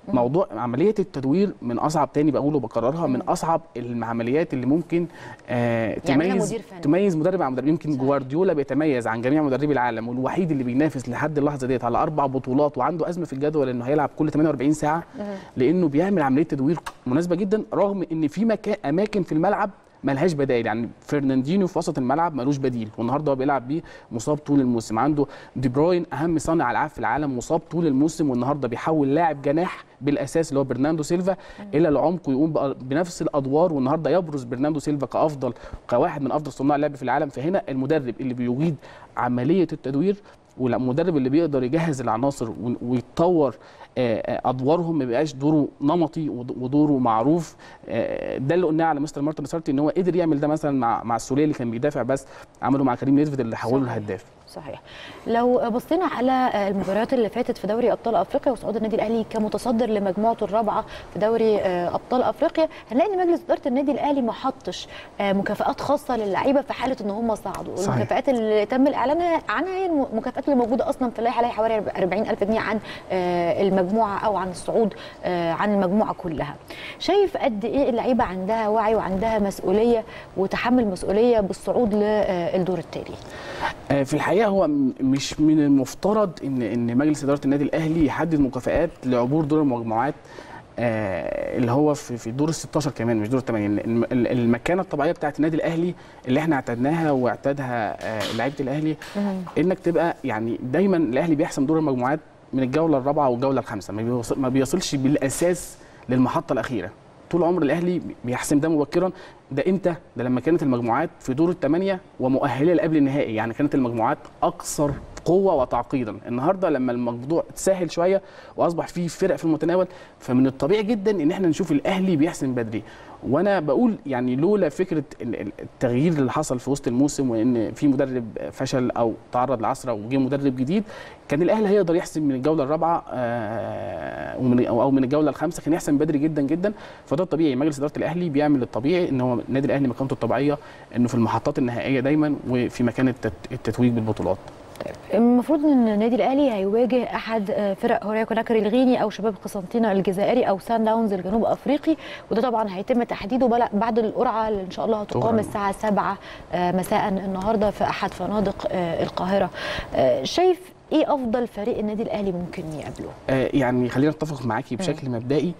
موضوع عمليه التدوير من اصعب تاني بقوله وبكررها من اصعب العمليات اللي ممكن آه يعملها تميز مدير فني. تميز مدرب عن مدرب يمكن جوارديولا بيتميز عن جميع مدربي العالم والوحيد اللي بينافس لحد اللحظه ديت على اربع بطولات وعنده ازمه في الجدول انه هيلعب كل 48 ساعه لانه بيعمل عمليه تدوير مناسبه جدا رغم ان في مكان اماكن في الملعب ملهاش بدائل يعني فرناندينيو في وسط الملعب ملوش بديل والنهارده هو بيلعب بيه مصاب طول الموسم عنده دي بروين اهم صانع العاب في العالم مصاب طول الموسم والنهارده بيحول لاعب جناح بالاساس اللي هو برناندو سيلفا الى العمق ويقوم بقى بنفس الادوار والنهارده يبرز برناندو سيلفا كافضل كواحد من افضل صناع اللعب في العالم فهنا المدرب اللي بيجيد عمليه التدوير والمدرب اللي بيقدر يجهز العناصر و- ويتطور آه، آه، ادوارهم ما بيبقاش دوره نمطي ود- ودوره معروف آه، ده اللي قلناه على مستر مارتن سارتي ان هو قدر يعمل ده مثلا مع مع السوليه اللي كان بيدافع بس عمله مع كريم نيدفيد اللي حوله صحيح. الهداف صحيح لو بصينا على المباريات اللي فاتت في دوري ابطال افريقيا وصعود النادي الاهلي كمتصدر لمجموعته الرابعه في دوري آه، ابطال افريقيا هنلاقي ان مجلس اداره النادي الاهلي ما حطش آه، مكافآت خاصه للعيبه في حاله ان هم صعدوا صحيح. المكافآت اللي تم الاعلان عنها هي المكافآت اللي موجوده اصلا في اللائحه اللي هي حوالي 40000 جنيه عن آه، المجموعه او عن الصعود آه، عن المجموعه كلها شايف قد ايه اللعيبه عندها وعي وعندها مسؤوليه وتحمل مسؤوليه بالصعود للدور التالي آه، في الحقيقه هو م- مش من المفترض ان ان مجلس اداره النادي الاهلي يحدد مكافآت لعبور دور المجموعات آه، اللي هو في في دور ال 16 كمان مش دور الثمانيه الم- ال- المكانه الطبيعيه بتاعت النادي الاهلي اللي احنا اعتدناها واعتادها آه، لعيبه الاهلي انك تبقى يعني دايما الاهلي بيحسم دور المجموعات من الجوله الرابعه والجوله الخامسه ما بيوصل ما بيصلش بالاساس للمحطه الاخيره طول عمر الاهلي بيحسم ده مبكرا ده امتى ده لما كانت المجموعات في دور الثمانيه ومؤهله لقبل النهائي يعني كانت المجموعات اكثر قوه وتعقيدا النهارده لما الموضوع اتسهل شويه واصبح فيه فرق في المتناول فمن الطبيعي جدا ان احنا نشوف الاهلي بيحسم بدري وانا بقول يعني لولا فكره ال- ال- التغيير اللي حصل في وسط الموسم وان في مدرب فشل او تعرض لعثره وجه مدرب جديد كان الاهلي هيقدر يحسم من الجوله الرابعه آه، ومن او من الجوله الخامسه كان يحسم بدري جدا جدا فده الطبيعي مجلس اداره الاهلي بيعمل الطبيعي ان هو النادي الاهلي مكانته الطبيعيه انه في المحطات النهائيه دايما وفي مكان التت- التتويج بالبطولات المفروض ان النادي الاهلي هيواجه احد آه، فرق هوريا كوناكري الغيني او شباب قسنطينه الجزائري او سان داونز الجنوب افريقي وده طبعا هيتم تحديده بل- بعد القرعه اللي ان شاء الله هتقام طبعاً. الساعه 7 آه، مساء النهارده في احد فنادق آه، القاهره آه، شايف ايه افضل فريق النادي الاهلي ممكن يقابله آه، يعني خلينا نتفق معاكي بشكل مبدئي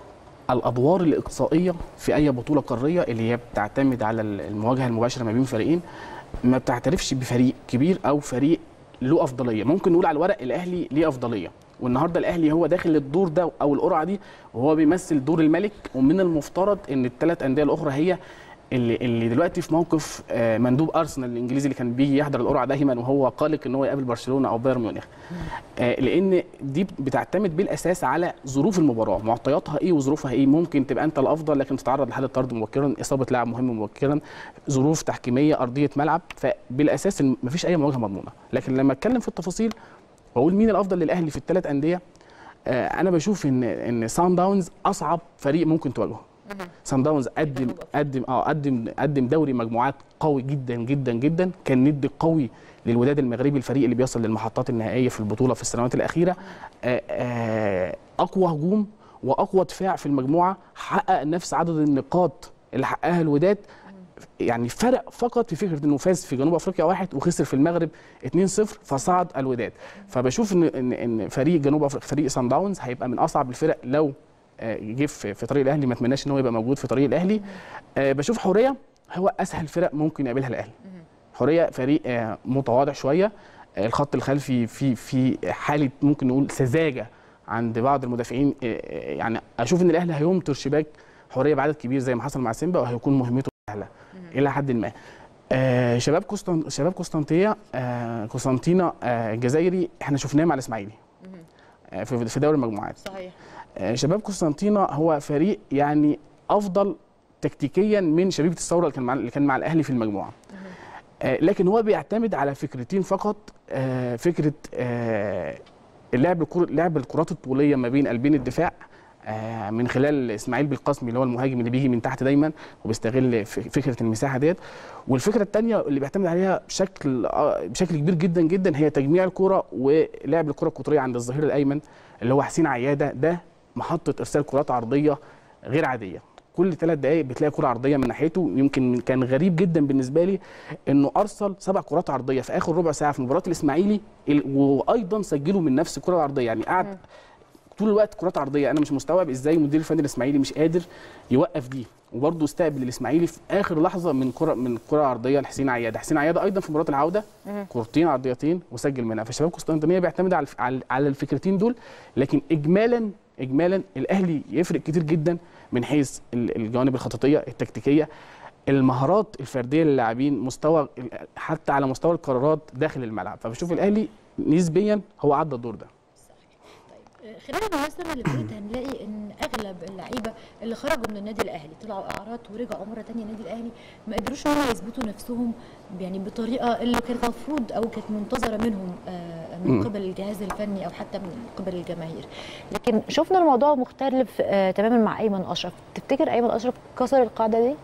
الادوار الاقصائيه في اي بطوله قاريه اللي هي بتعتمد على المواجهه المباشره ما بين فريقين ما بتعترفش بفريق كبير او فريق له افضليه ممكن نقول على الورق الاهلي ليه افضليه والنهارده الاهلي هو داخل الدور ده او القرعه دي وهو بيمثل دور الملك ومن المفترض ان الثلاث انديه الاخرى هي اللي اللي دلوقتي في موقف آه، مندوب ارسنال الانجليزي اللي كان بيجي يحضر القرعه دايما وهو قلق ان هو يقابل برشلونه او بايرن ميونخ آه، لان دي بتعتمد بالاساس على ظروف المباراه معطياتها ايه وظروفها ايه ممكن تبقى انت الافضل لكن تتعرض لحاله طرد مبكرا اصابه لاعب مهم مبكرا ظروف تحكيميه ارضيه ملعب فبالاساس إن مفيش اي مواجهه مضمونه لكن لما اتكلم في التفاصيل واقول مين الافضل للاهلي في الثلاث انديه آه، انا بشوف ان ان سان داونز اصعب فريق ممكن تواجهه سان داونز قدم قدم اه قدم قدم دوري مجموعات قوي جدا جدا جدا كان ند قوي للوداد المغربي الفريق اللي بيصل للمحطات النهائيه في البطوله في السنوات الاخيره آه، آه، اقوى هجوم واقوى دفاع في المجموعه حقق نفس عدد النقاط اللي حققها الوداد يعني فرق فقط في فكره انه فاز في جنوب افريقيا واحد وخسر في المغرب 2-0 فصعد الوداد فبشوف ان ان ان فريق جنوب افريقيا فريق سان داونز هيبقى من اصعب الفرق لو آه، جه في في طريق الاهلي ما اتمناش ان هو يبقى موجود في طريق الاهلي آه، بشوف حوريه هو اسهل فرق ممكن يقابلها الاهلي حوريه فريق آه، متواضع شويه آه، الخط الخلفي في في حاله ممكن نقول سذاجه عند بعض المدافعين آه، آه، يعني اشوف ان الاهلي هيمطر شباك حوريه بعدد كبير زي ما حصل مع سيمبا وهيكون مهمته سهله الى حد ما آه شباب قسطن... شباب قسطنطيه آه قسطنطينه آه الجزائري احنا شفناه مع الاسماعيلي آه في في دوري المجموعات صحيح آه شباب قسطنطينه هو فريق يعني افضل تكتيكيا من شبيبه الثوره اللي كان مع اللي كان مع الاهلي في المجموعه آه لكن هو بيعتمد على فكرتين فقط آه فكره آه اللعب الكرة لعب الكرات الطوليه ما بين قلبين الدفاع آه، من خلال اسماعيل بالقاسمي اللي هو المهاجم اللي بيجي من تحت دايما وبيستغل ف- فكره المساحه ديت والفكره الثانيه اللي بيعتمد عليها بشكل آه، بشكل كبير جدا جدا هي تجميع الكره ولعب الكره القطريه عند الظهير الايمن اللي هو حسين عياده ده محطه ارسال كرات عرضيه غير عاديه كل ثلاث دقائق بتلاقي كره عرضيه من ناحيته يمكن كان غريب جدا بالنسبه لي انه ارسل سبع كرات عرضيه في اخر ربع ساعه في مباراه الاسماعيلي ال- وايضا سجلوا من نفس الكره العرضيه يعني قعد طول الوقت كرات عرضيه انا مش مستوعب ازاي مدير الفني الاسماعيلي مش قادر يوقف دي وبرضه استقبل الاسماعيلي في اخر لحظه من كره من كره عرضيه لحسين عياده حسين عياده ايضا في مباراه العوده كورتين عرضيتين وسجل منها فشباب قسطنطينيه بيعتمد على الف- على على الفكرتين دول لكن اجمالا اجمالا الاهلي يفرق كتير جدا من حيث ال- الجوانب الخططيه التكتيكيه المهارات الفرديه للاعبين مستوى حتى على مستوى القرارات داخل الملعب فبشوف الاهلي نسبيا هو عدى الدور ده خلال المواسم اللي فاتت هنلاقي ان اغلب اللعيبه اللي خرجوا من النادي الاهلي طلعوا اعارات ورجعوا مره تانية النادي الاهلي ما قدروش ان هم يثبتوا نفسهم يعني بطريقه اللي كانت المفروض او كانت منتظره منهم آه، من مم. قبل الجهاز الفني او حتى من قبل الجماهير لكن شفنا الموضوع مختلف آه، تماما مع ايمن اشرف تفتكر ايمن اشرف كسر القاعده دي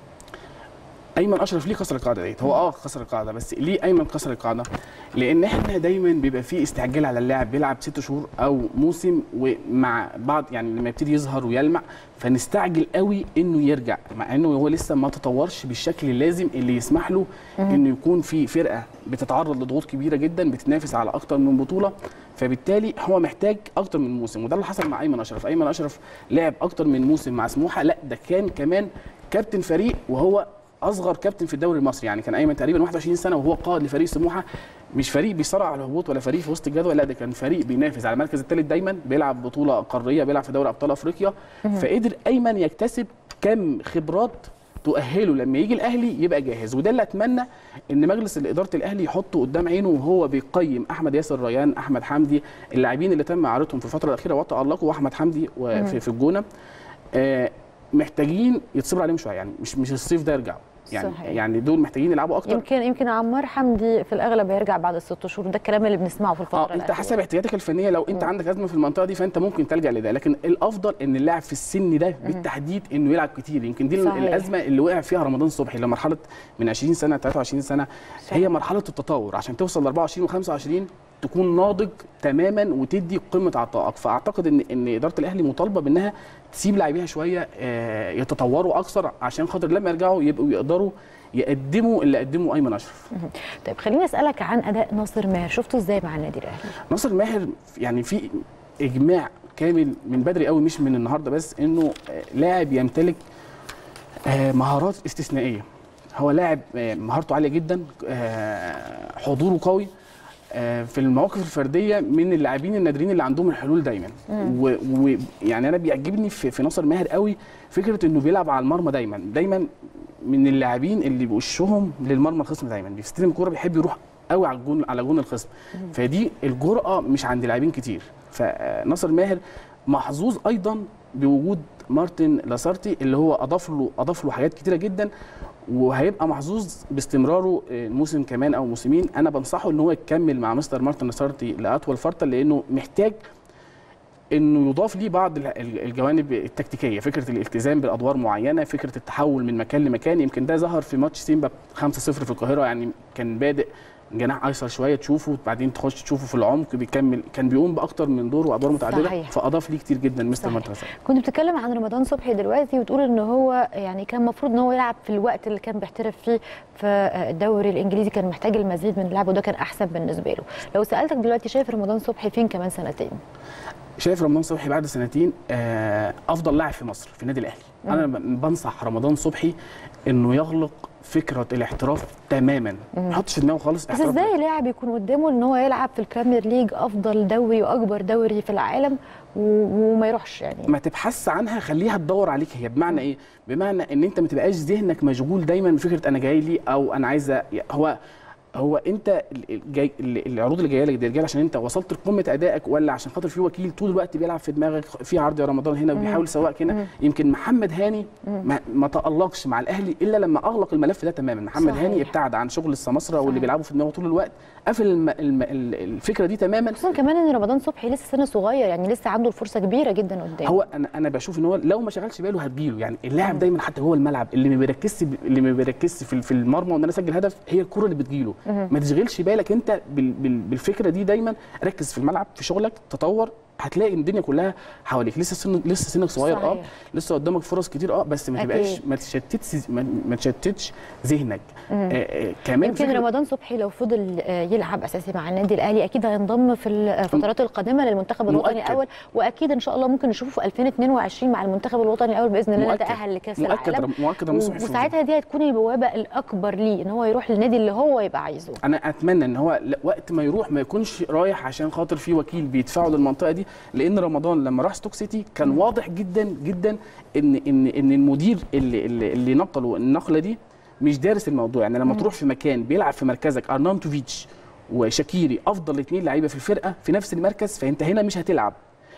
ايمن اشرف ليه كسر القاعده ديت هو اه كسر القاعده بس ليه ايمن كسر القاعده لان احنا دايما بيبقى فيه استعجال على اللاعب بيلعب ست شهور او موسم ومع بعض يعني لما يبتدي يظهر ويلمع فنستعجل قوي انه يرجع مع انه هو لسه ما تطورش بالشكل اللازم اللي يسمح له انه يكون في فرقه بتتعرض لضغوط كبيره جدا بتنافس على اكتر من بطوله فبالتالي هو محتاج اكتر من موسم وده اللي حصل مع ايمن اشرف ايمن اشرف لعب اكتر من موسم مع سموحه لا ده كان كمان كابتن فريق وهو اصغر كابتن في الدوري المصري يعني كان ايمن تقريبا 21 سنه وهو قائد لفريق سموحه مش فريق بيصارع على الهبوط ولا فريق في وسط الجدول لا ده كان فريق بينافس على المركز الثالث دايما بيلعب بطوله قاريه بيلعب في دوري ابطال افريقيا فقدر ايمن يكتسب كم خبرات تؤهله لما يجي الاهلي يبقى جاهز وده اللي اتمنى ان مجلس اداره الاهلي يحطه قدام عينه وهو بيقيم احمد ياسر ريان احمد حمدي اللاعبين اللي تم اعارتهم في الفتره الاخيره وتالقوا واحمد حمدي وفي في الجونه آه، محتاجين يتصبر عليهم شويه يعني مش مش الصيف ده يرجعوا يعني صحيح. يعني دول محتاجين يلعبوا اكتر يمكن يمكن عمار حمدي في الاغلب هيرجع بعد الست شهور ده الكلام اللي بنسمعه في الفتره اه انت الأخيرة. حسب احتياجاتك الفنيه لو انت عندك ازمه في المنطقه دي فانت ممكن تلجا لده لكن الافضل ان اللاعب في السن ده بالتحديد انه يلعب كتير يمكن دي صحيح. الازمه اللي وقع فيها رمضان صبحي لما مرحله من 20 سنه 23 سنه هي مرحله التطور عشان توصل ل 24 و25 تكون ناضج تماما وتدي قمه عطائك فاعتقد ان ان اداره الاهلي مطالبه بانها تسيب لاعبيها شويه آه، يتطوروا اكثر عشان خاطر لما يرجعوا يبقوا يقدروا يقدموا اللي قدمه ايمن اشرف طيب خليني اسالك عن اداء ناصر ماهر شفته ازاي مع النادي الاهلي ناصر ماهر يعني في اجماع كامل من بدري قوي مش من النهارده بس انه آه، لاعب يمتلك آه، مهارات استثنائيه هو لاعب آه، مهارته عاليه جدا آه، حضوره قوي آه، في المواقف الفرديه من اللاعبين النادرين اللي عندهم الحلول دايما ويعني انا بيعجبني في, في ناصر ماهر قوي فكره انه بيلعب على المرمى دايما دايما من اللاعبين اللي بوشهم للمرمى الخصم دايما بيستلم الكوره بيحب يروح قوي على الجون على جون الخصم فدي الجرأه مش عند لاعبين كتير فناصر ماهر محظوظ ايضا بوجود مارتن لاسارتي اللي هو اضاف له اضاف له حاجات كتيره جدا وهيبقى محظوظ باستمراره الموسم كمان او موسمين انا بنصحه ان هو يكمل مع مستر مارتن لاسارتي لاطول فتره لانه محتاج انه يضاف ليه بعض ال- ال- الجوانب التكتيكيه فكره الالتزام بادوار معينه فكره التحول من مكان لمكان يمكن ده ظهر في ماتش سيمبا 5-0 في القاهره يعني كان بادئ جناح ايسر شويه تشوفه بعدين تخش تشوفه في العمق بيكمل كان بيقوم باكتر من دور وادوار متعدده صحيح. فاضاف ليه كتير جدا مستر صحيح. مارتن لاسارتي كنت بتتكلم عن رمضان صبحي دلوقتي وتقول ان هو يعني كان المفروض ان هو يلعب في الوقت اللي كان بيحترف فيه في الدوري الانجليزي كان محتاج المزيد من اللعب وده كان احسن بالنسبه له لو سالتك دلوقتي شايف رمضان صبحي فين كمان سنتين شايف رمضان صبحي بعد سنتين آه، افضل لاعب في مصر في النادي الاهلي انا ب- بنصح رمضان صبحي انه يغلق فكره الاحتراف تماما ما يحطش في دماغه خالص بس احتراف ازاي لاعب يكون قدامه ان هو يلعب في البريمير ليج افضل دوري واكبر دوري في العالم و- وما يروحش يعني ما تبحث عنها خليها تدور عليك هي بمعنى ايه بمعنى ان انت ما تبقاش ذهنك مشغول دايما بفكره انا جاي لي او انا عايز أ- هو هو انت ال- ال- جاي ال- العروض اللي جايه لك دي جايه عشان انت وصلت لقمه ادائك ولا عشان خاطر في وكيل طول الوقت بيلعب في دماغك في عرض يا رمضان هنا وبيحاول يسوقك هنا يمكن محمد هاني ما, ما تالقش مع الاهلي الا لما اغلق الملف ده تماما محمد صحيح. هاني ابتعد عن شغل السماسره واللي صحيح. بيلعبوا في دماغه طول الوقت قفل الم... الم... ال- الفكره دي تماما خصوصا كمان ان رمضان صبحي لسه سنه صغير يعني لسه عنده الفرصه كبيره جدا قدام هو انا انا بشوف ان هو لو ما شغلش باله هتجيله يعني اللاعب دايما حتى جوه الملعب اللي ما بيركزش اللي ما بيركزش في في المرمى وان انا اسجل هدف هي الكره اللي بتجيله ما تشغلش بالك انت بال بال بالفكره دي دايما ركز في الملعب في شغلك تطور هتلاقي ان الدنيا كلها حواليك لسه سن لسه سنك صغير اه صحيح. لسه قدامك فرص كتير اه بس ما أكيد. تبقاش ما تشتتش ما, ما تشتتش ذهنك مم. آه آه كمان يمكن فكرة- رمضان صبحي لو فضل آه، يلعب اساسي مع النادي الاهلي اكيد هينضم في الفترات القادمه للمنتخب الوطني مؤكد. الاول واكيد ان شاء الله ممكن نشوفه في 2022 مع المنتخب الوطني الاول باذن الله مؤكد. نتاهل لكاس مؤكد العالم رم- مؤكد رمضان صبحي في وساعتها دي هتكون البوابه الاكبر ليه ان هو يروح للنادي اللي هو يبقى عايزه انا اتمنى ان هو ل- وقت ما يروح ما يكونش رايح عشان خاطر في وكيل بيدفعه للمنطقه دي لان رمضان لما راح ستوك سيتي كان واضح جدا جدا ان ان ان المدير اللي اللي, اللي نقله النقله دي مش دارس الموضوع يعني لما مم. تروح في مكان بيلعب في مركزك ارنانتوفيتش وشاكيري افضل اثنين لعيبه في الفرقه في نفس المركز فانت هنا مش هتلعب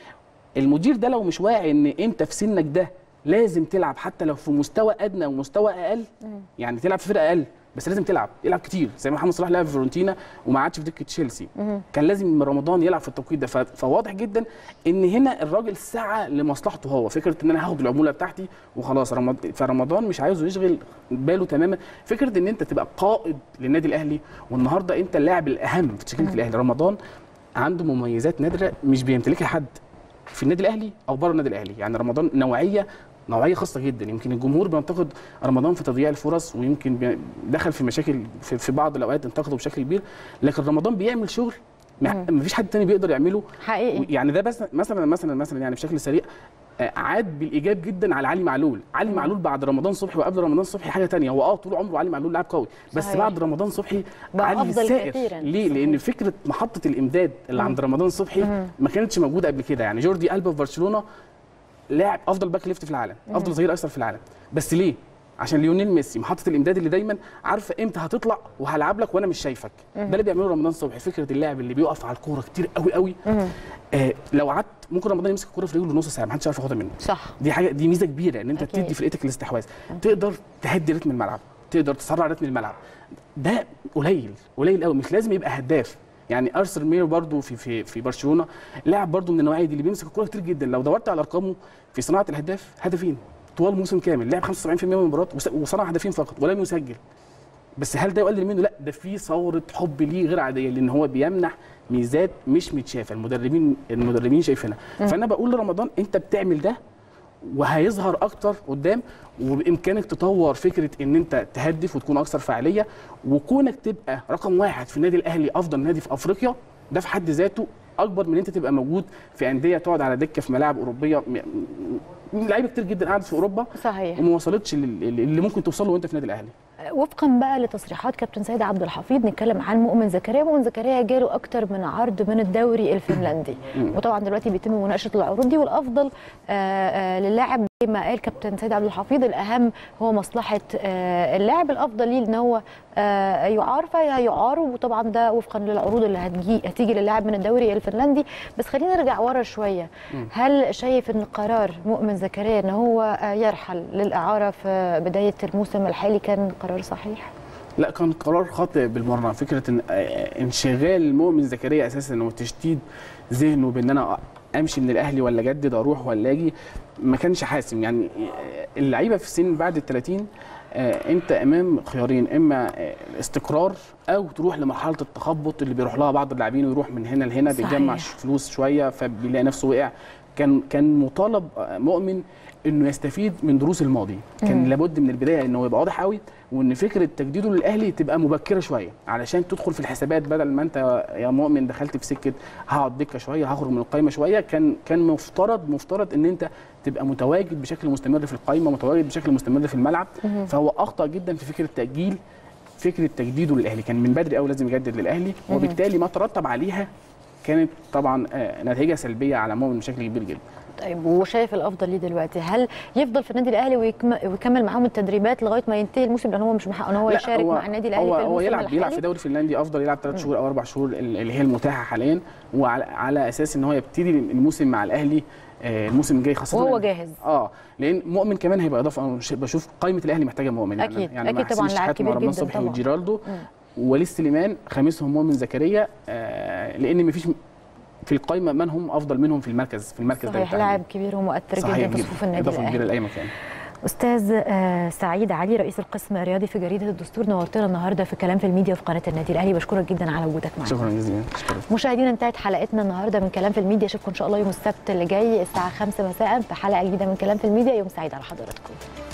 المدير ده لو مش واعي ان انت في سنك ده لازم تلعب حتى لو في مستوى ادنى ومستوى اقل يعني تلعب في فرقه اقل بس لازم تلعب يلعب كتير زي ما محمد صلاح لعب في فيورنتينا وما عادش في دكه تشيلسي مم. كان لازم رمضان يلعب في التوقيت ده ف- فواضح جدا ان هنا الراجل سعى لمصلحته هو فكره ان انا هاخد العموله بتاعتي وخلاص رمضان فرمضان مش عايزه يشغل باله تماما فكره ان انت تبقى قائد للنادي الاهلي والنهارده انت اللاعب الاهم في تشكيله الاهلي رمضان عنده مميزات نادره مش بيمتلكها حد في النادي الاهلي او بره النادي الاهلي يعني رمضان نوعيه نوعيه خاصه جدا يمكن الجمهور بينتقد رمضان في تضييع الفرص ويمكن بي- دخل في مشاكل في, في بعض الاوقات انتقده بشكل كبير لكن رمضان بيعمل شغل ما فيش حد تاني بيقدر يعمله حقيقي يعني ده بس مثلا مثلا مثلا يعني بشكل سريع آه، عاد بالايجاب جدا على علي معلول علي معلول بعد رمضان صبحي وقبل رمضان صبحي حاجه تانية هو اه طول عمره علي معلول لاعب قوي بس صحيح. بعد رمضان صبحي بقى علي أفضل السائر كثيراً. ليه لان فكره محطه الامداد اللي عند رمضان صبحي ما كانتش موجوده قبل كده يعني جوردي البا في برشلونه لاعب افضل باك ليفت في العالم افضل ظهير ايسر في العالم بس ليه عشان ليونيل ميسي محطه الامداد اللي دايما عارفه امتى هتطلع وهلعب لك وانا مش شايفك ده اللي بيعمله رمضان صبحي فكره اللاعب اللي بيقف على الكوره كتير قوي قوي آه لو قعدت ممكن رمضان يمسك الكوره في رجله نص ساعه محدش عارف ياخدها منه صح دي حاجه دي ميزه كبيره ان انت أكيد. تدي فرقتك الاستحواذ تقدر تهدي رتم الملعب تقدر تسرع رتم الملعب ده قليل قليل قوي مش لازم يبقى هداف يعني ارسل ميرو برضو في في في برشلونه لاعب برضو من النوعيه دي اللي بيمسك الكوره كتير جدا لو دورت على ارقامه في صناعه الهداف هدفين طوال موسم كامل لعب 75% من المباريات وس- وصنع هدفين فقط ولم يسجل بس هل ده يقلل منه لا ده في ثوره حب ليه غير عاديه لان هو بيمنح ميزات مش متشافه المدربين المدربين شايفينها فانا بقول لرمضان انت بتعمل ده وهيظهر اكتر قدام وبامكانك تطور فكره ان انت تهدف وتكون اكثر فعاليه وكونك تبقى رقم واحد في النادي الاهلي افضل نادي في افريقيا ده في حد ذاته اكبر من انت تبقى موجود في انديه تقعد على دكه في ملاعب اوروبيه م- م- لعيبه كتير جدا قعدت في اوروبا صحيح وما وصلتش لل- اللي ممكن توصل له وانت في النادي الاهلي وفقا بقى لتصريحات كابتن سيد عبد الحفيظ نتكلم عن مؤمن زكريا مؤمن زكريا جاله اكتر من عرض من الدوري الفنلندي وطبعا دلوقتي بيتم مناقشه العروض دي والافضل آه، آه، للاعب زي ما قال كابتن سيد عبد الحفيظ الاهم هو مصلحه آه، اللاعب الافضل ليه ان هو آه، يعار فيعار وطبعا ده وفقا للعروض اللي هتجي هتيجي للاعب من الدوري الفنلندي بس خلينا نرجع ورا شويه هل شايف ان قرار مؤمن زكريا ان هو آه، يرحل للاعاره في بدايه الموسم الحالي كان قرار صحيح؟ لا كان قرار خاطئ بالمره فكره ان آه، انشغال مؤمن زكريا اساسا وتشتيت ذهنه بان انا امشي من الاهلي ولا اجدد اروح ولا اجي ما كانش حاسم يعني آه، اللعيبه في السن بعد ال 30 آه، انت امام خيارين اما آه، الاستقرار او تروح لمرحله التخبط اللي بيروح لها بعض اللاعبين ويروح من هنا لهنا صحيح. بيجمع فلوس شويه فبيلاقي نفسه وقع كان كان مطالب آه، مؤمن انه يستفيد من دروس الماضي كان مم. لابد من البدايه انه يبقى واضح قوي وان فكره تجديده للاهلي تبقى مبكره شويه علشان تدخل في الحسابات بدل ما انت يا مؤمن دخلت في سكه هقعد دكه شويه هخرج من القايمه شويه كان كان مفترض مفترض ان انت تبقى متواجد بشكل مستمر في القايمه متواجد بشكل مستمر في الملعب فهو اخطا جدا في فكره تاجيل فكره تجديده للاهلي كان من بدري قوي لازم يجدد للاهلي وبالتالي ما ترتب عليها كانت طبعا آه، نتيجه سلبيه على مؤمن بشكل كبير جدا طيب وشايف الافضل ليه دلوقتي هل يفضل في النادي الاهلي ويكم- ويكمل معاهم التدريبات لغايه ما ينتهي الموسم لان هو مش محقق ان هو لا، يشارك مع النادي الاهلي هو في هو الموسم يلعب بيلعب في الحالي دوري فنلندي افضل يلعب ثلاث شهور او اربع شهور اللي هي المتاحه حاليا وعلى على اساس ان هو يبتدي الموسم مع الاهلي آه، الموسم الجاي خاصه وهو إن- جاهز. اه لان مؤمن كمان هيبقى اضافه انا مش- بشوف قائمه الاهلي محتاجه مؤمن أكيد، يعني, يعني أكيد مع طبعاً حسين لاعب الشحات كبير مع رمضان جداً صبحي طبعاً. وجيرالدو وليد سليمان خامسهم مؤمن زكريا آه لان مفيش في القائمه من هم افضل منهم في المركز في المركز ده صحيح بالتحديد. لاعب كبير ومؤثر صحيح جدا في صفوف النادي اضافه كبيره الاهلي لاي مكان استاذ آه، سعيد علي رئيس القسم الرياضي في جريده الدستور نورتنا النهارده في كلام في الميديا وفي قناه النادي الاهلي بشكرك جدا على وجودك معنا شكرا جزيلا شكرا مشاهدينا انتهت حلقتنا النهارده من كلام في الميديا اشوفكم ان شاء الله يوم السبت اللي جاي الساعه 5 مساء في حلقه جديده من كلام في الميديا يوم سعيد على حضراتكم